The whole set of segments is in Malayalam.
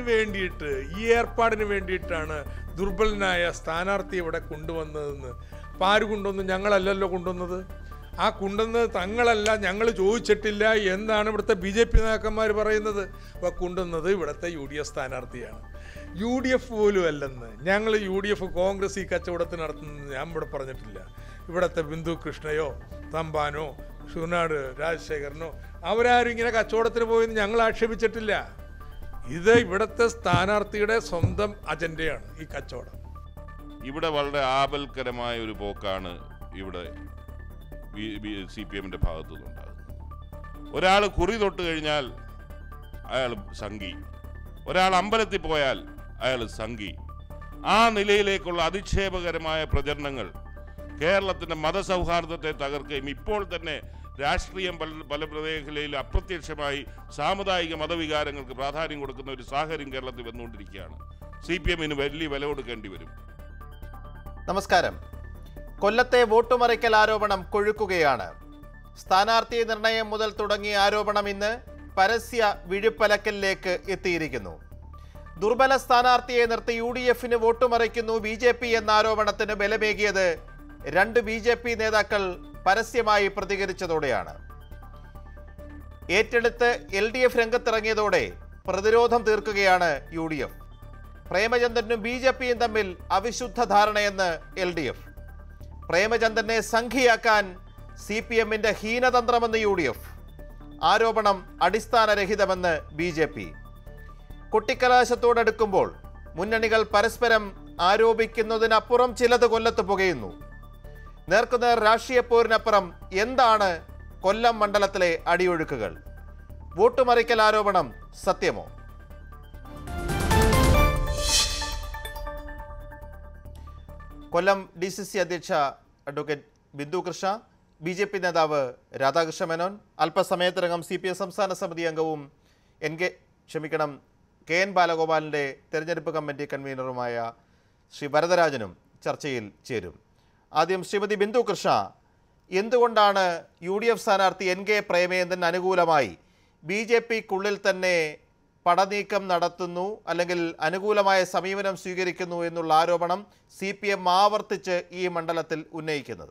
വേണ്ടിയിട്ട് ഈ ഏർപ്പാടിന് വേണ്ടിയിട്ടാണ് ദുർബലനായ സ്ഥാനാർത്ഥി ഇവിടെ കൊണ്ടുവന്നതെന്ന് അപ്പം ആര് കൊണ്ടുവന്നു ഞങ്ങളല്ലല്ലോ കൊണ്ടുവന്നത് ആ കൊണ്ടുവന്നത് തങ്ങളല്ല ഞങ്ങൾ ചോദിച്ചിട്ടില്ല എന്നാണ് ഇവിടുത്തെ ബി ജെ പി നേതാക്കന്മാർ പറയുന്നത് അപ്പോൾ കൊണ്ടുവന്നത് ഇവിടുത്തെ യു ഡി എഫ് സ്ഥാനാർത്ഥിയാണ് യു ഡി എഫ് പോലും അല്ലെന്ന് ഞങ്ങൾ യു ഡി എഫ് കോൺഗ്രസ് ഈ കച്ചവടത്തിന് നടത്തുന്നത് ഞാൻ ഇവിടെ പറഞ്ഞിട്ടില്ല ഇവിടുത്തെ ബിന്ദു കൃഷ്ണയോ തമ്പാനോ ഷുനാട് രാജശേഖരനോ അവരാരും ഇങ്ങനെ കച്ചവടത്തിന് പോയെന്ന് ഞങ്ങൾ ആക്ഷേപിച്ചിട്ടില്ല ഇത് ഇവിടുത്തെ സ്ഥാനാർത്ഥിയുടെ സ്വന്തം അജണ്ടയാണ് ഈ കച്ചവടം ഇവിടെ വളരെ ആപൽക്കരമായ ഒരു പോക്കാണ് ഇവിടെ സി പി എമ്മിന്റെ ഭാഗത്തു നിന്നുണ്ടാകുന്നത് ഒരാൾ കുറി തൊട്ട് കഴിഞ്ഞാൽ അയാൾ സംഘി ഒരാൾ അമ്പലത്തിൽ പോയാൽ അയാൾ സംഘി ആ നിലയിലേക്കുള്ള അധിക്ഷേപകരമായ പ്രചരണങ്ങൾ കേരളത്തിന്റെ മതസൗഹാർദ്ദത്തെ തകർക്കുകയും ഇപ്പോൾ തന്നെ രാഷ്ട്രീയം പല പല മേഖലയിൽ അപ്രത്യക്ഷമായി സാമുദായിക മതവികാരങ്ങൾക്ക് പ്രാധാന്യം കൊടുക്കുന്ന ഒരു സാഹചര്യം കേരളത്തിൽ വന്നുകൊണ്ടിരിക്കുകയാണ് സി പി എമ്മിന് വലിയ വില കൊടുക്കേണ്ടി വരും നമസ്കാരം കൊല്ലത്തെ വോട്ടുമറിക്കൽ ആരോപണം കൊഴുക്കുകയാണ് സ്ഥാനാർത്ഥി നിർണയം മുതൽ തുടങ്ങിയ ആരോപണം ഇന്ന് പരസ്യ വിഴുപ്പലക്കലിലേക്ക് എത്തിയിരിക്കുന്നു ദുർബല സ്ഥാനാർത്ഥിയെ നിർത്തി യു ഡി എഫിന് വോട്ടുമറിക്കുന്നു ബി ജെ പി എന്ന ആരോപണത്തിന് ബലമേകിയത് രണ്ട് ബി ജെ പി നേതാക്കൾ പരസ്യമായി പ്രതികരിച്ചതോടെയാണ് ഏറ്റെടുത്ത് എൽ ഡി എഫ് രംഗത്തിറങ്ങിയതോടെ പ്രതിരോധം തീർക്കുകയാണ് യു ഡി എഫ് പ്രേമചന്ദ്രനും ബി ജെ പിയും തമ്മിൽ അവിശുദ്ധ ധാരണയെന്ന് എൽ ഡി എഫ് പ്രേമചന്ദ്രനെ സംഘിയാക്കാൻ സി പി എമ്മിന്റെ ഹീനതന്ത്രമെന്ന് യു ഡി എഫ് ആരോപണം അടിസ്ഥാനരഹിതമെന്ന് ബി ജെ പി കൊട്ടിക്കലാശത്തോടടുക്കുമ്പോൾ മുന്നണികൾ പരസ്പരം ആരോപിക്കുന്നതിനപ്പുറം ചിലത് കൊല്ലത്ത് പുകയുന്നു നേർക്കുനേർ രാഷ്ട്രീയ പോരിനപ്പുറം എന്താണ് കൊല്ലം മണ്ഡലത്തിലെ അടിയൊഴുക്കുകൾ വോട്ടുമറിക്കൽ ആരോപണം സത്യമോ കൊല്ലം ഡി സി സി അധ്യക്ഷ advocate Bindu Krishna B J P നേതാവ് രാധാകൃഷ്ണ മേനോൻ അല്പസമയത്തിനകം സി പി എം സംസ്ഥാന സമിതി അംഗവും എൻ കെ ക്ഷമിക്കണം കെ എൻ ബാലഗോപാലിൻ്റെ തെരഞ്ഞെടുപ്പ് കമ്മിറ്റി കൺവീനറുമായ ശ്രീ വരദരാജനും ചർച്ചയിൽ ചേരും ആദ്യം ശ്രീമതി ബിന്ദു കൃഷ്ണ എന്തുകൊണ്ടാണ് യു ഡി എഫ് സ്ഥാനാർത്ഥി എൻ കെ പ്രേമേന്ദ്രൻ അനുകൂലമായി ബി ജെ പിക്കുള്ളിൽ തന്നെ പടനീക്കം നടത്തുന്നു അല്ലെങ്കിൽ അനുകൂലമായ സമീപനം സ്വീകരിക്കുന്നു എന്നുള്ള ആരോപണം സി പി എം ആവർത്തിച്ച് ഈ മണ്ഡലത്തിൽ ഉന്നയിക്കുന്നത്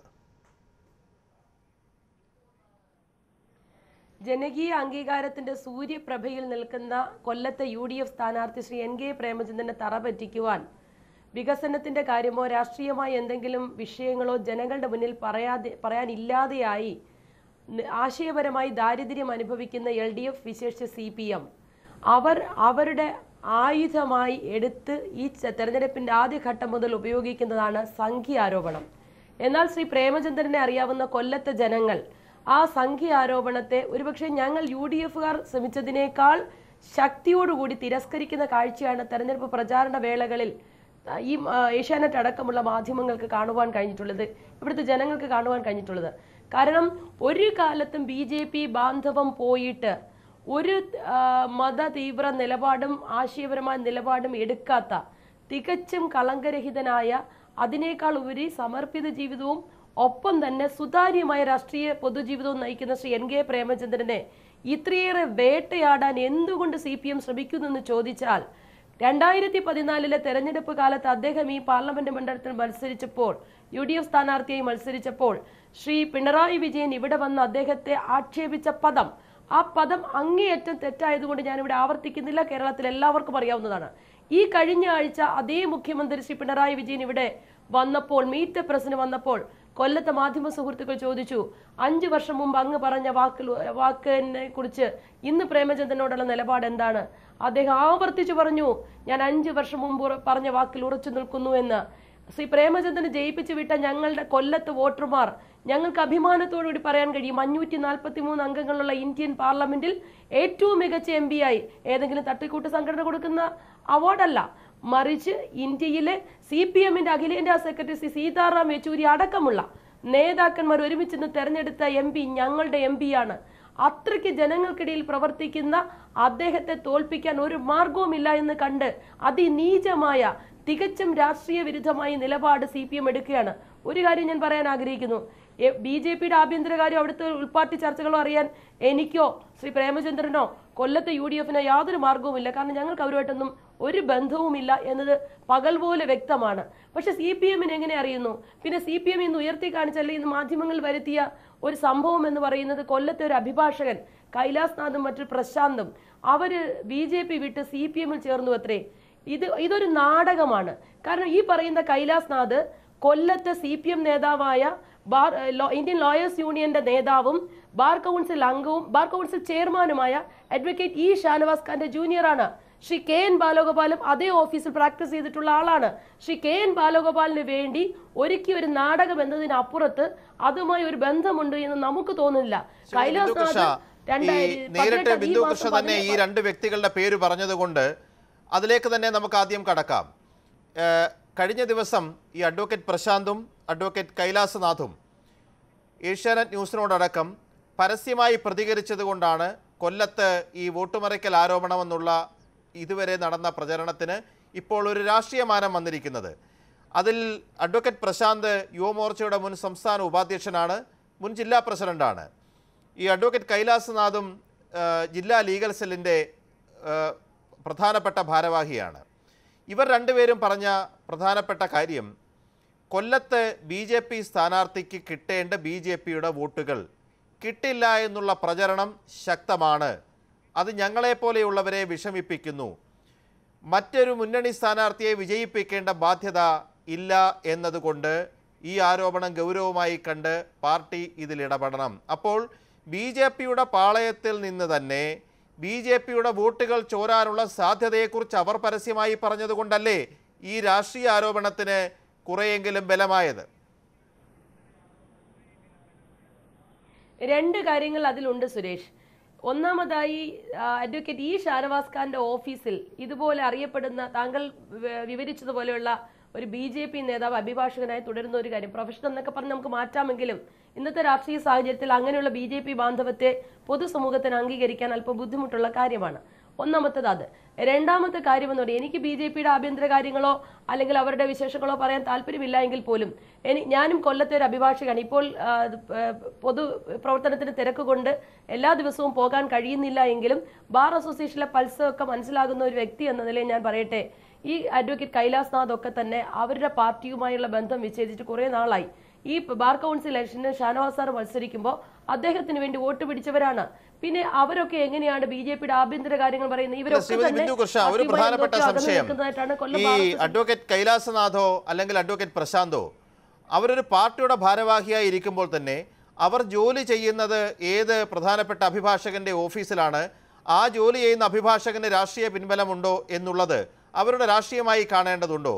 ജനകീയ അംഗീകാരത്തിന്റെ സൂര്യപ്രഭയിൽ നിൽക്കുന്ന കൊല്ലത്തെ യു ഡി എഫ് സ്ഥാനാർത്ഥി ശ്രീ എൻ കെ പ്രേമചന്ദ്രനെ തറപറ്റിക്കുവാൻ വികസനത്തിന്റെ കാര്യമോ രാഷ്ട്രീയമായ എന്തെങ്കിലും വിഷയങ്ങളോ ജനങ്ങളുടെ മുന്നിൽ പറയാതെ പറയാനില്ലാതെയായി ന- ആശയപരമായി ദാരിദ്ര്യം അനുഭവിക്കുന്ന എൽ ഡി എഫ് വിശേഷിച്ച് സി പി എം അവർ അവരുടെ ആയുധമായി എടുത്ത് ഈ ച- തെരഞ്ഞെടുപ്പിന്റെ ആദ്യഘട്ടം മുതൽ ഉപയോഗിക്കുന്നതാണ് സംഖ്യ ആരോപണം എന്നാൽ ശ്രീ പ്രേമചന്ദ്രനെ അറിയാവുന്ന കൊല്ലത്തെ ജനങ്ങൾ ആ സംഖ്യ ആരോപണത്തെ ഒരുപക്ഷെ ഞങ്ങൾ യു ഡി എഫുകാർ ശ്രമിച്ചതിനേക്കാൾ ശക്തിയോടുകൂടി തിരസ്കരിക്കുന്ന കാഴ്ചയാണ് തെരഞ്ഞെടുപ്പ് പ്രചാരണ വേളകളിൽ ആ, ഈ ആ, ഏഷ്യാനെറ്റ് അടക്കമുള്ള മാധ്യമങ്ങൾക്ക് കാണുവാൻ കഴിഞ്ഞിട്ടുള്ളത് ഇവിടുത്തെ ജനങ്ങൾക്ക് കാണുവാൻ കഴിഞ്ഞിട്ടുള്ളത് കാരണം ഒരു കാലത്തും ബി ജെ പി ബാന്ധവം പോയിട്ട് ഒരു ആ, മത തീവ്ര നിലപാടും ആശയപരമായ നിലപാടും എടുക്കാത്ത തികച്ചും കളങ്കരഹിതനായ അതിനേക്കാൾ ഉപരി സമർപ്പിത ജീവിതവും ഒപ്പം തന്നെ സുതാര്യമായ രാഷ്ട്രീയ പൊതുജീവിതവും നയിക്കുന്ന ശ്രീ എൻ കെ പ്രേമചന്ദ്രനെ ഇത്രയേറെ വേട്ടയാടാൻ എന്തുകൊണ്ട് സി പി എം ശ്രമിക്കുന്നെന്ന് ചോദിച്ചാൽ രണ്ടായിരത്തി പതിനാലിലെ തെരഞ്ഞെടുപ്പ് കാലത്ത് അദ്ദേഹം ഈ പാർലമെന്റ് മണ്ഡലത്തിൽ മത്സരിച്ചപ്പോൾ യു ഡി എഫ് സ്ഥാനാർത്ഥിയായി മത്സരിച്ചപ്പോൾ ശ്രീ പിണറായി വിജയൻ ഇവിടെ വന്ന് അദ്ദേഹത്തെ ആക്ഷേപിച്ച പദം ആ പദം അങ്ങേയറ്റം തെറ്റായതുകൊണ്ട് ഞാനിവിടെ ആവർത്തിക്കുന്നില്ല കേരളത്തിൽ എല്ലാവർക്കും അറിയാവുന്നതാണ് ഈ കഴിഞ്ഞ ആഴ്ച അതേ മുഖ്യമന്ത്രി ശ്രീ പിണറായി വിജയൻ ഇവിടെ വന്നപ്പോൾ മീറ്റ് ദ പ്രസിന് വന്നപ്പോൾ കൊല്ലത്തെ മാധ്യമ സുഹൃത്തുക്കൾ ചോദിച്ചു അഞ്ചു വർഷം മുമ്പ് അങ്ങ് പറഞ്ഞ വാക്കിൽ വാക്കിനെ കുറിച്ച് ഇന്ന് പ്രേമചന്ദ്രനോടുള്ള നിലപാട് എന്താണ് അദ്ദേഹം ആവർത്തിച്ചു പറഞ്ഞു ഞാൻ അഞ്ചു വർഷം മുമ്പ് ഉറ- പറഞ്ഞ വാക്കിൽ ഉറച്ചു നിൽക്കുന്നു എന്ന് ശ്രീ പ്രേമചന്ദ്രനെ ജയിപ്പിച്ചു വിട്ട ഞങ്ങളുടെ കൊല്ലത്ത് വോട്ടർമാർ ഞങ്ങൾക്ക് അഭിമാനത്തോടുകൂടി പറയാൻ കഴിയും അഞ്ഞൂറ്റി നാൽപ്പത്തി മൂന്ന് അംഗങ്ങളുള്ള ഇന്ത്യൻ പാർലമെന്റിൽ ഏറ്റവും മികച്ച എം പി ആയി ഏതെങ്കിലും തട്ടിക്കൂട്ട് സംഘടന കൊടുക്കുന്ന അവാർഡല്ല മറിച്ച് ഇന്ത്യയിലെ സി പി എമ്മിന്റെ അഖിലേന്ത്യാ സെക്രട്ടറി ശ്രീ സീതാറാം യെച്ചൂരി അടക്കമുള്ള നേതാക്കന്മാർ ഒരുമിച്ച് നിന്ന് തെരഞ്ഞെടുത്ത എം പി ഞങ്ങളുടെ എം ആണ് അത്രയ്ക്ക് ജനങ്ങൾക്കിടയിൽ പ്രവർത്തിക്കുന്ന അദ്ദേഹത്തെ തോൽപ്പിക്കാൻ ഒരു മാർഗവുമില്ല എന്ന് കണ്ട് അതിനീചമായ തികച്ചും രാഷ്ട്രീയ വിരുദ്ധമായ നിലപാട് സി പി എം എടുക്കുകയാണ് ഒരു കാര്യം ഞാൻ പറയാൻ ആഗ്രഹിക്കുന്നു ബി ജെ പിയുടെ ആഭ്യന്തര കാര്യം അവിടുത്തെ ഉൾപാർട്ടി ചർച്ചകളോ അറിയാൻ എനിക്കോ ശ്രീ പ്രേമചന്ദ്രനോ കൊല്ലത്തെ യു ഡി എഫിനോ യാതൊരു മാർഗവുമില്ല കാരണം ഞങ്ങൾക്ക് അവരുമായിട്ടൊന്നും ഒരു ബന്ധവുമില്ല എന്നത് പകൽ പോലെ വ്യക്തമാണ് പക്ഷെ സി പി എമ്മിന് എങ്ങനെ അറിയുന്നു പിന്നെ സി പി എം ഇന്ന് ഉയർത്തി കാണിച്ചല്ലേ ഇന്ന് മാധ്യമങ്ങൾ വരുത്തിയ ഒരു സംഭവം എന്ന് പറയുന്നത് കൊല്ലത്തെ ഒരു അഭിഭാഷകൻ കൈലാസ്നാഥും മറ്റു പ്രശാന്തും അവര് ബി ജെ പി വിട്ട് സി പി എമ്മിൽ ചേർന്നു അത്രേ ഇത് ഇതൊരു നാടകമാണ് കാരണം ഈ പറയുന്ന കൈലാസ്നാഥ് കൊല്ലത്തെ സി പി എം നേതാവായ ബാർ ലോ- ഇന്ത്യൻ ലോയേഴ്സ് യൂണിയന്റെ നേതാവും ബാർ കൗൺസിൽ അംഗവും ബാർ കൗൺസിൽ ചെയർമാനുമായ അഡ്വക്കേറ്റ് ഇ ഷാനവാസ് ഖാന്റെ ജൂനിയറാണ് ശ്രീ കെ എൻ ബാലഗോപാലും അതേ ഓഫീസിൽ പ്രാക്ടീസ് ചെയ്തിട്ടുള്ള ആളാണ് ശ്രീ കെ എൻ ബാലഗോപാലിന് വേണ്ടി ഒരുക്കിയ ഒരു നാടകം എന്നതിനപ്പുറത്ത് അതുമായി ഒരു ബന്ധമുണ്ട് എന്ന് നമുക്ക് തോന്നുന്നില്ല ബിന്ദു കൃഷ്ണ കൈലാസ്നാഥ് ഈ രണ്ടായിരത്തി നേരിട്ട് പതിനെട്ട് ഈ ബിന്ദു മാസം കൃഷ്ണ തന്നെ ഈ പതിനെട്ട് രണ്ട് വ്യക്തികളുടെ പേര് പറഞ്ഞതുകൊണ്ട് അതിലേക്ക് തന്നെ നമുക്ക് ആദ്യം കടക്കാം ഏഹ്, കഴിഞ്ഞ ദിവസം ഈ അഡ്വക്കേറ്റ് പ്രശാന്തും അഡ്വക്കേറ്റ് കൈലാസനാഥും ഏഷ്യാനെറ്റ് ന്യൂസിനോടടക്കം പരസ്യമായി പ്രതികരിച്ചതുകൊണ്ടാണ് കൊല്ലത്ത് ഈ വോട്ടുമറിക്കൽ ആരോപണമെന്നുള്ള ഇതുവരെ നടന്ന പ്രചരണത്തിന് ഇപ്പോൾ ഒരു രാഷ്ട്രീയ മാനം വന്നിരിക്കുന്നത് അതിൽ അഡ്വക്കേറ്റ് പ്രശാന്ത് യുവമോർച്ചയുടെ മുൻ സംസ്ഥാന ഉപാധ്യക്ഷനാണ് മുൻ ജില്ലാ പ്രസിഡന്റാണ് ഈ അഡ്വക്കേറ്റ് കൈലാസനാഥും ആ, ജില്ലാ ലീഗൽ സെല്ലിൻ്റെ ആ, പ്രധാനപ്പെട്ട ഭാരവാഹിയാണ് ഇവർ രണ്ടുപേരും പറഞ്ഞ പ്രധാനപ്പെട്ട കാര്യം കൊല്ലത്ത് ബി ജെ പി സ്ഥാനാർത്ഥിക്ക് കിട്ടേണ്ട ബി ജെ പിയുടെ വോട്ടുകൾ കിട്ടില്ല എന്നുള്ള പ്രചരണം ശക്തമാണ് അത് ഞങ്ങളെപ്പോലെയുള്ളവരെ വിഷമിപ്പിക്കുന്നു മറ്റൊരു മുന്നണി സ്ഥാനാർത്ഥിയെ വിജയിപ്പിക്കേണ്ട ബാധ്യത ഇല്ല എന്നതുകൊണ്ട് ഈ ആരോപണം ഗൗരവമായി കണ്ട് പാർട്ടി ഇതിൽ ഇടപെടണം അപ്പോൾ ബി ജെ പിയുടെ പാളയത്തിൽ നിന്ന് തന്നെ ബി ജെ പിയുടെ വോട്ടുകൾ ചോരാനുള്ള സാധ്യതയെക്കുറിച്ച് അവർ പരസ്യമായി പറഞ്ഞതുകൊണ്ടല്ലേ ഈ രാഷ്ട്രീയ ആരോപണത്തിന് കുറെയെങ്കിലും ബലമായത് രണ്ട് കാര്യങ്ങൾ അതിലുണ്ട് സുരേഷ് ഒന്നാമതായി ആ, അഡ്വക്കേറ്റ് ഇ ഷാനവാസ് ഖാന്റെ ഓഫീസിൽ ഇതുപോലെ അറിയപ്പെടുന്ന താങ്കൾ വ- വിവരിച്ചതുപോലെയുള്ള ഒരു ബി ജെ പി നേതാവ് അഭിഭാഷകനായി തുടരുന്ന ഒരു കാര്യം പ്രൊഫഷണൽ എന്നൊക്കെ പറഞ്ഞ് നമുക്ക് മാറ്റാമെങ്കിലും ഇന്നത്തെ രാഷ്ട്രീയ സാഹചര്യത്തിൽ അങ്ങനെയുള്ള ബി ജെ പി ബാന്ധവത്തെ പൊതുസമൂഹത്തിന് അംഗീകരിക്കാൻ അല്പം ബുദ്ധിമുട്ടുള്ള കാര്യമാണ് ഒന്നാമത്തേത് അത് രണ്ടാമത്തെ കാര്യം എന്ന് പറയുന്നത് എനിക്ക് ബി ജെ പിയുടെ ആഭ്യന്തര കാര്യങ്ങളോ അല്ലെങ്കിൽ അവരുടെ വിശേഷങ്ങളോ പറയാൻ താല്പര്യമില്ല എങ്കിൽ പോലും എനി ഞാനും കൊല്ലത്തെ ഒരു അഭിഭാഷകനാണ് ഇപ്പോൾ ആ, ഇത്, ആ, പൊതു പ്രവർത്തനത്തിന് തിരക്ക് കൊണ്ട് എല്ലാ ദിവസവും പോകാൻ കഴിയുന്നില്ല എങ്കിലും ബാർ അസോസിയേഷനിലെ പൾസ് ഒക്കെ മനസ്സിലാകുന്ന ഒരു വ്യക്തി എന്ന നിലയിൽ ഞാൻ പറയട്ടെ ഈ അഡ്വക്കേറ്റ് കൈലാസ്നാഥ് ഒക്കെ തന്നെ അവരുടെ പാർട്ടിയുമായുള്ള ബന്ധം വിച്ഛേദിച്ചിട്ട് കുറേ നാളായി ഈ ബാർ കൗൺസിൽ ഇലക്ഷന് ഷാനവാസ് സാർ മത്സരിക്കുമ്പോൾ അദ്ദേഹത്തിന് വേണ്ടി വോട്ട് പിടിച്ചവരാണ് പിന്നെ അവരൊക്കെ എങ്ങനെയാണ് ബി ജെ പിയുടെ ആഭ്യന്തര കാര്യങ്ങൾ പറയുന്നത് ഇവരൊക്കെ ശ്രീമതി തന്നെ ബിന്ദു കൃഷ്ണ ഒരു പാർട്ടിയുമായി പ്രധാനപ്പെട്ട എന്തൊക്കെയോ അകന്ന് സംശയം നിൽക്കുന്നതായിട്ടാണ് കൊല്ലം ഈ ബാർ അസോസിയേഷൻ അഡ്വക്കേറ്റ് കൈലാസനാഥോ അല്ലെങ്കിൽ അഡ്വക്കേറ്റ് പ്രശാന്തോ അവരൊരു പാർട്ടിയുടെ ഭാരവാഹിയായി ഇരിക്കുമ്പോൾ തന്നെ അവർ ജോലി ചെയ്യുന്നത് ഏത് പ്രധാനപ്പെട്ട അഭിഭാഷകന്റെ ഓഫീസിലാണ് ആ ജോലി ചെയ്യുന്ന അഭിഭാഷകന് രാഷ്ട്രീയ പിൻബലമുണ്ടോ എന്നുള്ളത് അവരുടെ രാഷ്ട്രീയമായി കാണേണ്ടതുണ്ടോ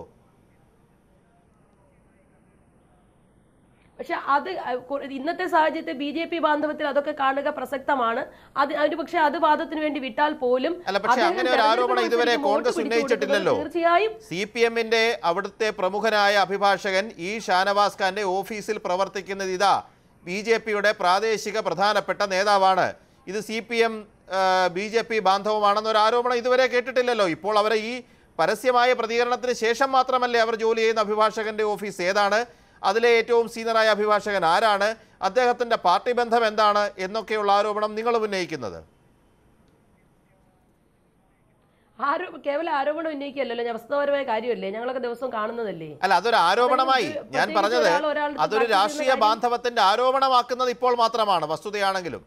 പക്ഷെ അത് കൊ- ഇന്നത്തെ സാഹചര്യത്തിൽ ബി ജെ പി ബാന്ധവത്തിൽ അതൊക്കെ കാണുക പ്രസക്തമാണ് അത് അതിന് പക്ഷെ അത് വാദത്തിന് വേണ്ടി വിട്ടാൽ പോലും അല്ല, പക്ഷേ അദ്ദേഹം അങ്ങനെ ഒരു ആരോപണം തെരഞ്ഞെടുപ്പ് ഇതുവരെ മത്സരിക്കുമ്പോൾ കോൺഗ്രസ് വോട്ട് പിടിച്ചു ഉന്നയിച്ചിട്ടില്ലല്ലോ. കൊടുക്കുന്നത് തീർച്ചയായും സി പി എമ്മിന്റെ അവിടുത്തെ പ്രമുഖനായ അഭിഭാഷകൻ ഇ ഷാനവാസ് ഖാന്റെ ഓഫീസിൽ പ്രവർത്തിക്കുന്നത് ഇതാ ബി ജെ പിയുടെ പ്രാദേശിക പ്രധാനപ്പെട്ട നേതാവാണ് ഇത് C P M B J P ബാന്ധവമാണെന്നൊരു ആരോപണം ഇതുവരെ കേട്ടിട്ടില്ലല്ലോ ഇപ്പോൾ അവരെ ഈ പരസ്യമായ പ്രതികരണത്തിന് ശേഷം മാത്രമല്ലേ അവർ ജോലി ചെയ്യുന്ന അഭിഭാഷകന്റെ ഓഫീസ് ഏതാണ് അതിലെ ഏറ്റവും സീനിയറായ അഭിഭാഷകൻ ആരാണ് അദ്ദേഹത്തിന്റെ പാർട്ടി ബന്ധം എന്താണ് എന്നൊക്കെയുള്ള ആരോപണം നിങ്ങളും ഉന്നയിക്കുന്നത് ആരോ കേവലം ആരോപണം ഉന്നയിക്കുകയല്ലോ ഞാൻ വസ്തുതപരമായ കാര്യമല്ലേ ഞങ്ങളൊക്കെ ദിവസവും കാണുന്നതല്ലേ അല്ല അതൊരു ആരോപണമായി അതായത് ഞാൻ പ്രത്യേകിച്ച് പറഞ്ഞത് ഒരാൾ ഒരാളുടെ അതൊരു പ്രാക്ടീസ് ചെയ്യുന്ന രാഷ്ട്രീയ കാര്യം- ബാന്ധവത്തിന്റെ ആരോപണമാക്കുന്നത് ഇപ്പോൾ മാത്രമാണ് വസ്തുതയാണെങ്കിലും